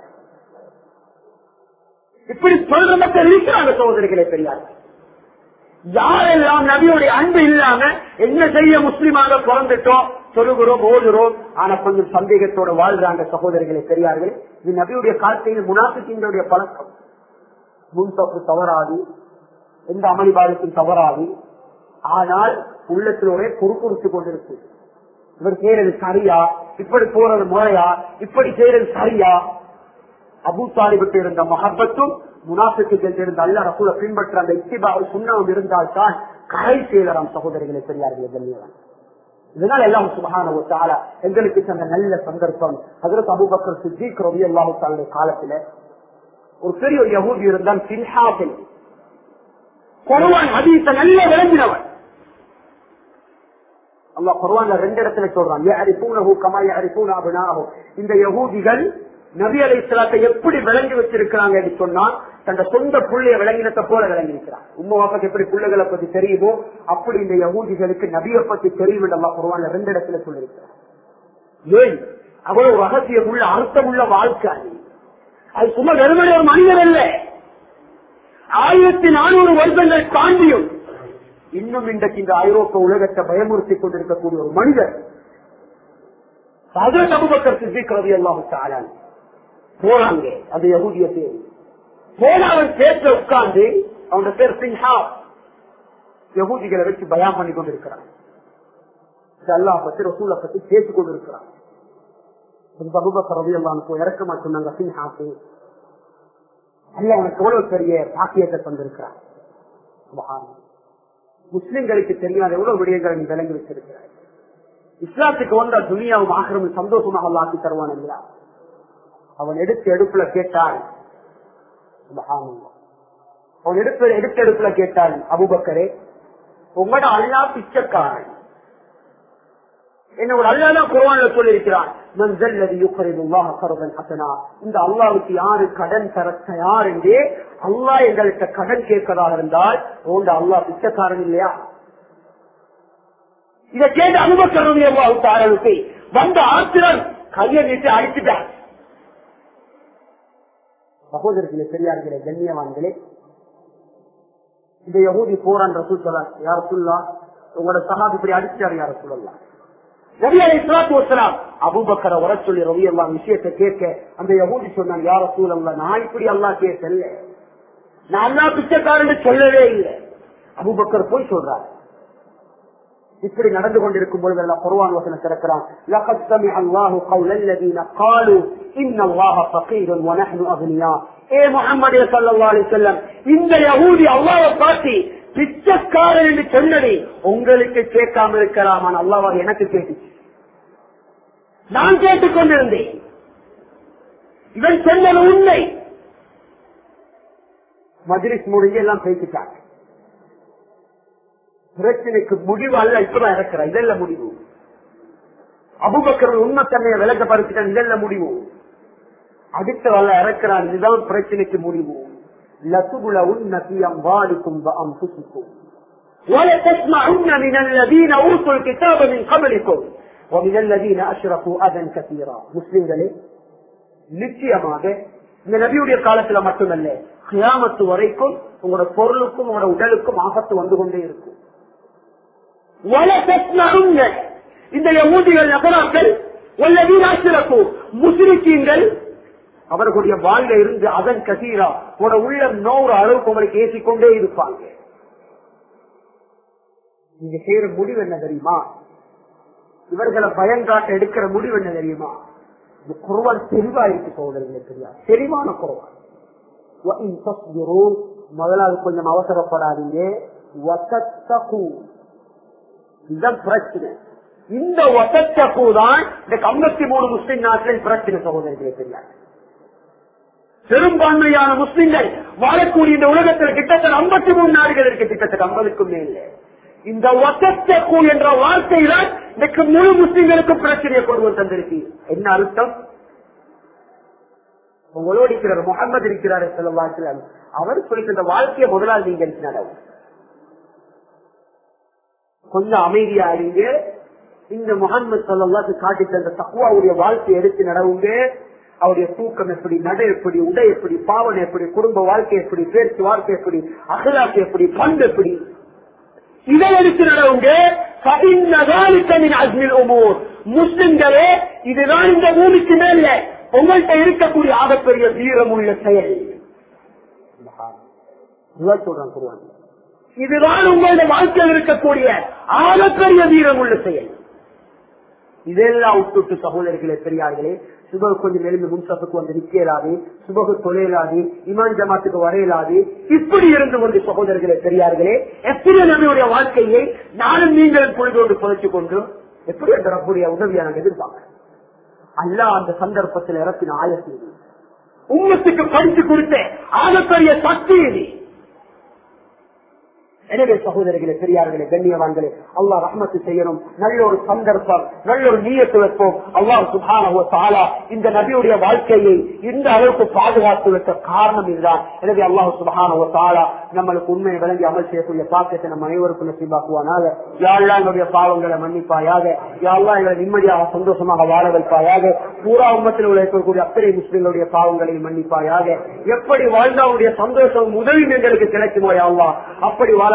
இப்படி சொல்ற மக்கள் இருக்கிறாங்க சகோதரிகளே பெரியார் யாரெல்லாம் நபியுடைய அன்பு இல்லாம என்ன செய்ய முஸ்லிமாக பிறந்துட்டோம் சொல்லுகிறோம் ஓடுகிறோம் ஆனா கொஞ்சம் சந்தேகத்தோட வாழ்றாங்க சகோதரிகளை பெரியார்கள் இது நபியுடைய காலத்தில் முனாஃபிக்கிங்களுடைய பழக்கம் முன் தப்பு தவறாது எந்த அமளிபாதத்தும் தவறாது ஆனால் உள்ளத்தில் ஒரே குறுக்குறுத்து கொண்டிருக்கு இவர் செய்யறது சரியா இப்படி போறது முறையா இப்படி செய்யறது சரியா அபு தாலிபுக்கு இருந்த மகப்பத்தும் முனாஃபிக்கு இருந்த அல்ல ரசூலை பின்பற்ற அந்த இத்திபாவை சுண்ணம் இருந்தால் தான் கரை செய்யலாம் சகோதரிகளை பெரியார்கள் கண்ணியவன் இதனால் எல்லாம் சுபகான ஒரு தாலா எங்களுக்கு தந்த நல்ல சந்தர்ப்பம் அதற்கு அபுபக்கர் சித்திக் ரவி அல்லாஹு தாலுடைய காலத்துல ஒரு பெரிய ஒரு யகூதி இருந்தான் சின்ஹாபில் குருவான் ஹதீஸ நல்ல விளங்கினவன் அல்லாஹ் குர்ஆன்ல ரெண்டு இடத்துல சொல்றான் யஅரிஃபூனஹு கமா யஅரிஃபூன அப்னாஹு இந்த யகூதிகள் நபி அலைஹிஸ்ஸலாத்தை எப்படி விளங்கி வச்சிருக்கிறாங்க என்று சொன்னா தந்த சொந்த புள்ளைய விளங்கினத்தை போல விளங்கி இருக்கிறான் உம்மா வாப்பாக்கு எப்படி புள்ளைகளை பத்தி தெரியுமோ அப்படி இந்த யகூதிகளுக்கு நபியை பத்தி தெரியும் என்று அல்லாஹ் குர்ஆன்ல ரெண்டு இடத்துல சொல்லியிருக்கிறான் ஏன் அவ்வளவு ரகசியம் உள்ள அர்த்தம் உள்ள வாழ்க்கை அது. அது சும்மா வெறுமனே ஒரு மனிதர் அல்ல ஆயிரத்தி நானூறு வருடங்கள் தாண்டியும் இன்னும் இன்றைக்கு இந்த ஐரோப்பா உலகத்தை பயமுறுத்திக் கொண்டிருக்கக்கூடிய ஒரு மனிதர் ஹஜரத் அபூபக்கர் சித்திக் ரலியல்லாஹு தஆலா போறாங்க அந்த யகூதிய பேர் போன அவன் பேச்ச உட்கார்ந்து அவனோட பேர் சின்ஹா யகூதிகளை வச்சு பயான் பண்ணி கொண்டிருக்கிறான் அல்லாஹ் பத்தி ரசூலை பத்தி பேசிக் கொண்டிருக்கிறார் அபுபக்கர் ரலியல்லாஹு அன்ஹு இறக்கமா சொன்னாங்க சின்ஹாக்கு அல்லாஹ் உனக்கு எவ்வளவு பெரிய பாக்கியத்தை தந்திருக்கிறார் சுப்ஹானல்லாஹ். முஸ்லிம்களுக்கு தெரியாத எவ்வளவு விடயங்களை நீ விளங்கி வச்சிருக்கிறாய் இஸ்லாத்துக்கு வந்த துனியாவும் ஆக்கிரமும் சந்தோஷமாக அல்லாஹ் ஆக்கி தருவான் என்கிறார் அவன் எடுத்த எடுப்புல கேட்டான் சுப்ஹானல்லாஹ். அவன் எடுத்த எடுத்த எடுப்புல கேட்டான் அபுபக்கரே உங்களோட அல்லா பிச்சைக்காரன் என்ன ஒரு அல்லாதான் குர்ஆன்ல சொல்லியிருக்கிறான் மன் ஜல்லதி யுக்ரிது அல்லாஹ் கர்தன் ஹஸனா இந்த அல்லாஹ்வுக்கு யாரு கடன் தர தயார் என்றே அல்லாஹ் எங்களுக்கு கடன் கேட்கறதாக இருந்தால் உங்க அல்லாஹ் பிச்சைக்காரன் இல்லையா இதை கேட்டு அனுபவம் அல்லாஹ் தாரலுக்கு வந்த ஆத்திரன் கையை நீட்டு அடிச்சுட்டான் சகோதரர்களே பெரியார்களே கண்ணியவான்களே இந்த யகூதி போறான் ரசூல் சொல்லலாம் யார சொல்லலாம் உங்களோட சகாபி இப்படி அடிச்சாரு யார சொல்லலாம் ரவி அலை இஸ்லாத்து வசலாம் அபூபக்கரை வர சொல்லி ரவி அல்லா விஷயத்தை கேட்க அந்த யகூதி சொன்னான் யார சூழல்ல நான் இப்படி அல்லா கேட்கல நான் அல்லா பிச்சைக்காரன் சொல்லவே இல்லை அபூபக்கர் போய் சொல்றாரு இப்படி நடந்து கொண்டிருக்கும் பொழுது எல்லாம் குர்ஆன் வசனம் திறக்கிறான் لقد سمع الله قول الذين قالوا ان الله فقير ونحن اغنياء ஏ முஹம்மது ஸல்லல்லாஹு அலைஹி வஸல்லம் இந்த யஹூதி அல்லாஹ்வை பார்த்து பிச்சைக்காரன் என்று சொன்னதை உங்களுக்கு கேட்காம இருக்கலாம் ஆனால் அல்லாஹ் எனக்கு கேட்டுச்சு நான் கேட்டுக் கொண்டிருந்தேன் இவன் சொன்னது உண்மை மஜ்லிஸ் முடிஞ்சு எல்லாம் பேசிட்டாங்க பிரச்சனைக்கு முடிவு அல்ல இப்பதான் இறக்குற இதெல்லாம் முடிவு அபுபக்கர் உண்மைத்தன்மையை விளக்கப்படுத்திட்டான் இதெல்லாம் முடிவு அடுத்த வல்ல இறக்கிறான் இதுதான் பிரச்சனைக்கு முடிவு லசுகுல உன்னதி அம்பாலிக்கும் அம்புசிக்கும் ولتسمعن من الذين اوتوا الكتاب من قبلكم ومن الذين اشركوا اذى كثيرا முஸ்லிம்களே நிச்சயமாக இந்த நபியுடைய காலத்துல மட்டுமல்ல கியாமத்து வரைக்கும் உங்களோட பொருளுக்கும் உங்களோட உடலுக்கும் ஆபத்து வந்து கொண்டே இருக்கும் وَلَتَسْمَعُنَّ இந்த யகூதிகள் நகராக்கள் வல்லதீன் ஆசிரக்கு முஸ்லிக்கீங்கள் அவர்களுடைய வாழ்ல இருந்து அதன் கசீரா உங்களோட உள்ளம் நோற அளவுக்கு உங்களுக்கு ஏசிக்கொண்டே இருப்பாங்க நீங்க செய்யற முடிவு என்ன தெரியுமா இவர்களை பயங்காட்ட எடுக்கிற முடிவு என்ன தெரியுமா இந்த குருவான் தெளிவா இருக்கு சோதரர்களே தெரியாது தெளிவான குருவான் وَإِن تَصْبِرُوا முதலாவது கொஞ்சம் அவசரப்படாதீங்க وَتَتَّقُوا இதுதான் பிரச்சனை இந்த ஒத்தக்கூ தான் இந்த ஐம்பத்தி மூணு முஸ்லிம் நாட்டில் பிரச்சனை சகோதரர்களே தெரியாது பெரும்பான்மையான முஸ்லிம்கள் வாழக்கூடிய இந்த உலகத்தில் கிட்டத்தட்ட ஐம்பத்தி மூணு நாடுகள் இருக்கு கிட்டத்தட்ட ஐம்பதுக்கும் மேல இந்த ஒத்தக்கூ என்ற வார்த்தை தான் இன்னைக்கு முழு முஸ்லிம்களுக்கும் பிரச்சனையை கொண்டு வந்து தந்திருக்கு என்ன அர்த்தம் உங்களோடு இருக்கிறார் முகமது இருக்கிறார் செல்வாசிலம் அவர் சொல்லிட்டு இந்த வாழ்க்கையை முதலால் நீங்கள் நடவும் கொஞ்சம் அமைதியா இருங்க இந்த முகமது சல்லாத்து காட்டி தந்த தக்குவாவுடைய வாழ்க்கையை எடுத்து நடவுங்க அவருடைய தூக்கம் எப்படி நடை எப்படி உடை எப்படி பாவனை எப்படி குடும்ப வாழ்க்கை எப்படி பேச்சு வாழ்க்கை எப்படி அகலாக்கு எப்படி பண்பு எப்படி இதை எடுத்து நடவுங்க முஸ்லிம்களே இதுதான் இந்த பூமிக்கு மேல உங்கள்கிட்ட இருக்கக்கூடிய ஆகப்பெரிய வீரம் உள்ள செயல் சொல்றான் சொல்லுவாங்க இதுதான் உங்களுடைய வாழ்க்கையில் இருக்கக்கூடிய ஆகப்பெரிய வீரம் உள்ள செயல் இதெல்லாம் விட்டுட்டு சகோதரர்களே பெரியார்களே சுபகு கொஞ்சம் எழுந்து முன்சப்புக்கு வந்து நிக்கலாது சுபகு தொலைலாது இமான் ஜமாத்துக்கு வரையலாது இப்படி இருந்து கொண்டு சகோதரர்களே பெரியார்களே எப்படி நம்முடைய வாழ்க்கையை நானும் நீங்களும் பொழுதோடு புதைச்சு கொண்டு எப்படி அந்த ரப்புடைய உதவியை நாங்கள் எதிர்பார்க்க அல்ல அந்த சந்தர்ப்பத்தில் இறப்பின ஆயத்தி உம்மத்துக்கு படித்து கொடுத்த ஆகப்பெரிய சக்தி இது எனவே சகோதரர்களே பெரியார்களே கண்ணியவான்களே அல்லா ரஹமத்து செய்யணும் நல்ல ஒரு சந்தர்ப்பம் நல்ல ஒரு நீயத்து வைப்போம் அல்லாஹ் சுபான இந்த நபியுடைய வாழ்க்கையை இந்த அளவுக்கு பாதுகாத்து வைத்த காரணம் இதுதான் எனவே அல்லாஹ் சுபான தாலா நம்மளுக்கு உண்மையை விளங்கி அமல் செய்யக்கூடிய பாக்கியத்தை நம்ம அனைவருக்கும் நசீபாக்குவானாக யாழ்லா எங்களுடைய பாவங்களை மன்னிப்பாயாக யாழ்லா எங்களை நிம்மதியாக சந்தோஷமாக வாழ வைப்பாயாக பூரா உம்மத்தில் உள்ள இருக்கக்கூடிய அத்தனை முஸ்லிம்களுடைய பாவங்களை மன்னிப்பாயாக எப்படி வாழ்ந்தாவுடைய சந்தோஷம் உதவி எங்களுக்கு கிடைக்குமோ யாழ்லா அப்படி வாழ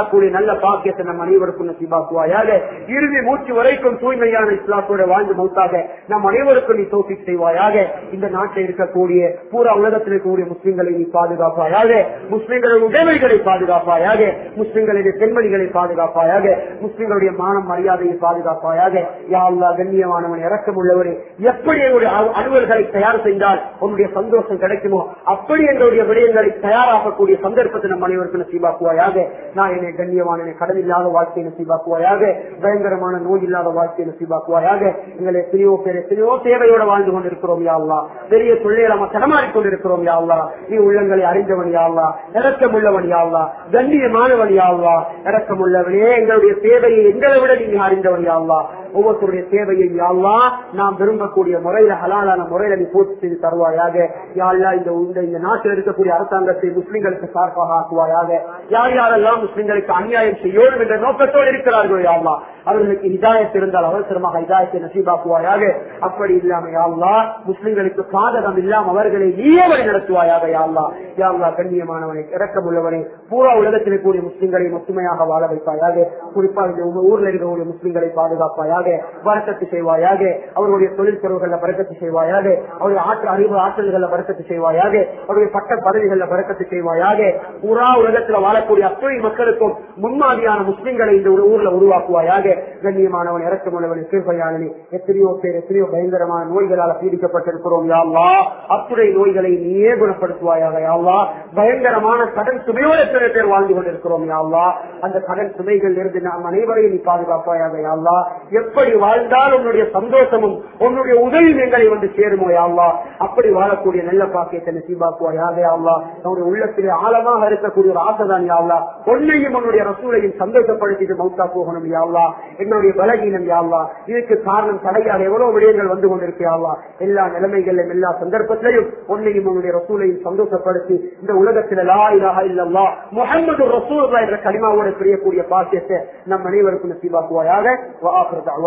வாழக்கூடிய நல்ல பாக்கியத்தை நம் அனைவருக்கும் நசீபாக்குவாயாக இறுதி மூச்சு வரைக்கும் தூய்மையான இஸ்லாத்தோட வாழ்ந்து மௌத்தாக நம் அனைவருக்கும் நீ தோப்பி செய்வாயாக இந்த நாட்டில் இருக்கக்கூடிய பூரா உலகத்தில் இருக்கக்கூடிய முஸ்லிம்களை நீ பாதுகாப்பாயாக முஸ்லிம்களுடைய உடைமைகளை பாதுகாப்பாயாக முஸ்லிம்களுடைய பெண்மணிகளை பாதுகாப்பாயாக முஸ்லிம்களுடைய மானம் மரியாதையை பாதுகாப்பாயாக யா அல்லாஹ் கண்ணியமானவன் இறக்கம் உள்ளவரே எப்படி என்னுடைய அ- அலுவல்களை தயார் செய்தால் உன்னுடைய சந்தோஷம் கிடைக்குமோ அப்படி எங்களுடைய விடயங்களை தயாராகக்கூடிய சந்தர்ப்பத்தை நம் அனைவருக்கும் நசீபாக்குவாயாக நான் என்னை கண்ணியமான என்னை கடன் இல்லாத வாழ்க்கையை நசீபாக்குவாயாக பயங்கரமான நோய் இல்லாத வாழ்க்கையை நசீபாக்குவாயாக எங்களை எத்தனையோ பேர் எத்தனையோ தேவையோட வாழ்ந்து கொண்டிருக்கிறோம் யாழ்லா பெரிய தொழிலை நம்ம தடமாறிக் கொண்டிருக்கிறோம் யாழ்லா நீ உள்ளங்களை அறிந்தவன் யாழ்லா இறக்கம் உள்ளவன் யாழ்லா கண்ணியமானவன் யாழ்லா இறக்கம் உள்ளவனே எங்களுடைய தேவையை எங்களை விட நீங்க அறிந்தவன் யாழ்லா ஒவ்வொருத்தருடைய தேவையை யாழ்லா நாம் விரும்பக்கூடிய முறையில ஹலாலான முறையில நீ பூர்த்தி செய்து தருவாயாக யாழ்லா இந்த இந்த- இந்த நாட்டில் இருக்கக்கூடிய அரசாங்கத்தை முஸ்லிம்களுக்கு சார்பாக ஆக்குவாயாக யார் யாரெல்லாம் முஸ்லிம்களுக்கு அநியாயம் செய்யோம் என்ற நோக்கத்தோடு இருக்கிறார்கள் யாழ்லா அவர்களுக்கு ஹிதாயத் இருந்தால் அவசரமாக ஹிதாயத்தை நசீபாக்குவாயாக அப்படி இல்லாம யாழ்லா முஸ்லிம்களுக்கு பாதகம் இல்லாம அவர்களை நீயே வழி நடத்துவாயாக யாழ்லா யாழ்லா கண்ணியமானவனை இறக்கம் உள்ளவனை பூரா உலகத்தில் கூடிய முஸ்லிம்களை ஒத்துமையாக வாழ வைப்பாயாக குறிப்பாக இந்த உங்க ஊர்ல இருக்கக்கூடிய முஸ்லிம்களை பாதுகாப்பாயாக வரக்கத்து செய்வாயாக அவர்களுடைய தொழில் துறவுகள்ல பறக்கத்து செய்வாயாக அவருடைய ஆற்றல் அறிவு ஆற்றல்கள்ல பறக்கத்து செய்வாயாக அவருடைய பட்ட பதவிகள்ல பறக்கத்து செய்வாயாக பூரா உலகத்துல வாழக்கூடிய அத்தனை மக்களுக்கும் முன்மாதிரியான முஸ்லிம்களை இந்த ஒரு ஊர்ல உருவாக்குவாயாக கண்ணியமானவன் இறக்கமுள்ளவன் கீழ்பையாளனே எத்தனையோ பேர் எத்தனையோ பயங்கரமான நோய்களால் பீடிக்கப்பட்டிருக்கிறோம் யாழ்லா அத்துறை நோய்களை நீயே குணப்படுத்துவாயாக யாழ்லா பயங்கரமான கடன் சுமையோடு எத்தனை பேர் வாழ்ந்து கொண்டிருக்கிறோம் யாழ்லா அந்த கடன் சுமைகள் இருந்து நாம் அனைவரையும் நீ பாதுகாப்பாயாக யாழ்லா எப்படி வாழ்ந்தால் உன்னுடைய சந்தோஷமும் உன்னுடைய உதவியும் எங்களை வந்து சேருமோ யாழ்லா அப்படி வாழக்கூடிய நல்ல பாக்கியத்தை நசீபாக்குவாயாக யாழ்லா நம்முடைய உள்ளத்திலே ஆழமாக இருக்கக்கூடிய ஒரு ஆசைதான் யாழ்லா உன்னையும் உன்னுடைய ரசூலையும் சந்தோஷப்படுத்திட்டு மௌத்தா போகணும் யாழ்லா என்னுடைய பலகீனம் யாழ்லா இதுக்கு காரணம் தடையாக எவ்வளவு விடயங்கள் வந்து கொண்டிருக்கு யாழ்லா எல்லா நிலைமைகளிலும் எல்லா சந்தர்ப்பத்திலையும் உன்னையும் உன்னுடைய ரசூலையும் சந்தோஷப்படுத்தி இந்த உலகத்தில் லா இலாஹா இல்லல்லா முஹம்மது ரசூலுல்லாஹ் என்ற கலிமாவோட பிரியக்கூடிய பாக்கியத்தை நம் அனைவருக்கும் நசீபாக்குவாயாக வஆஃபிரு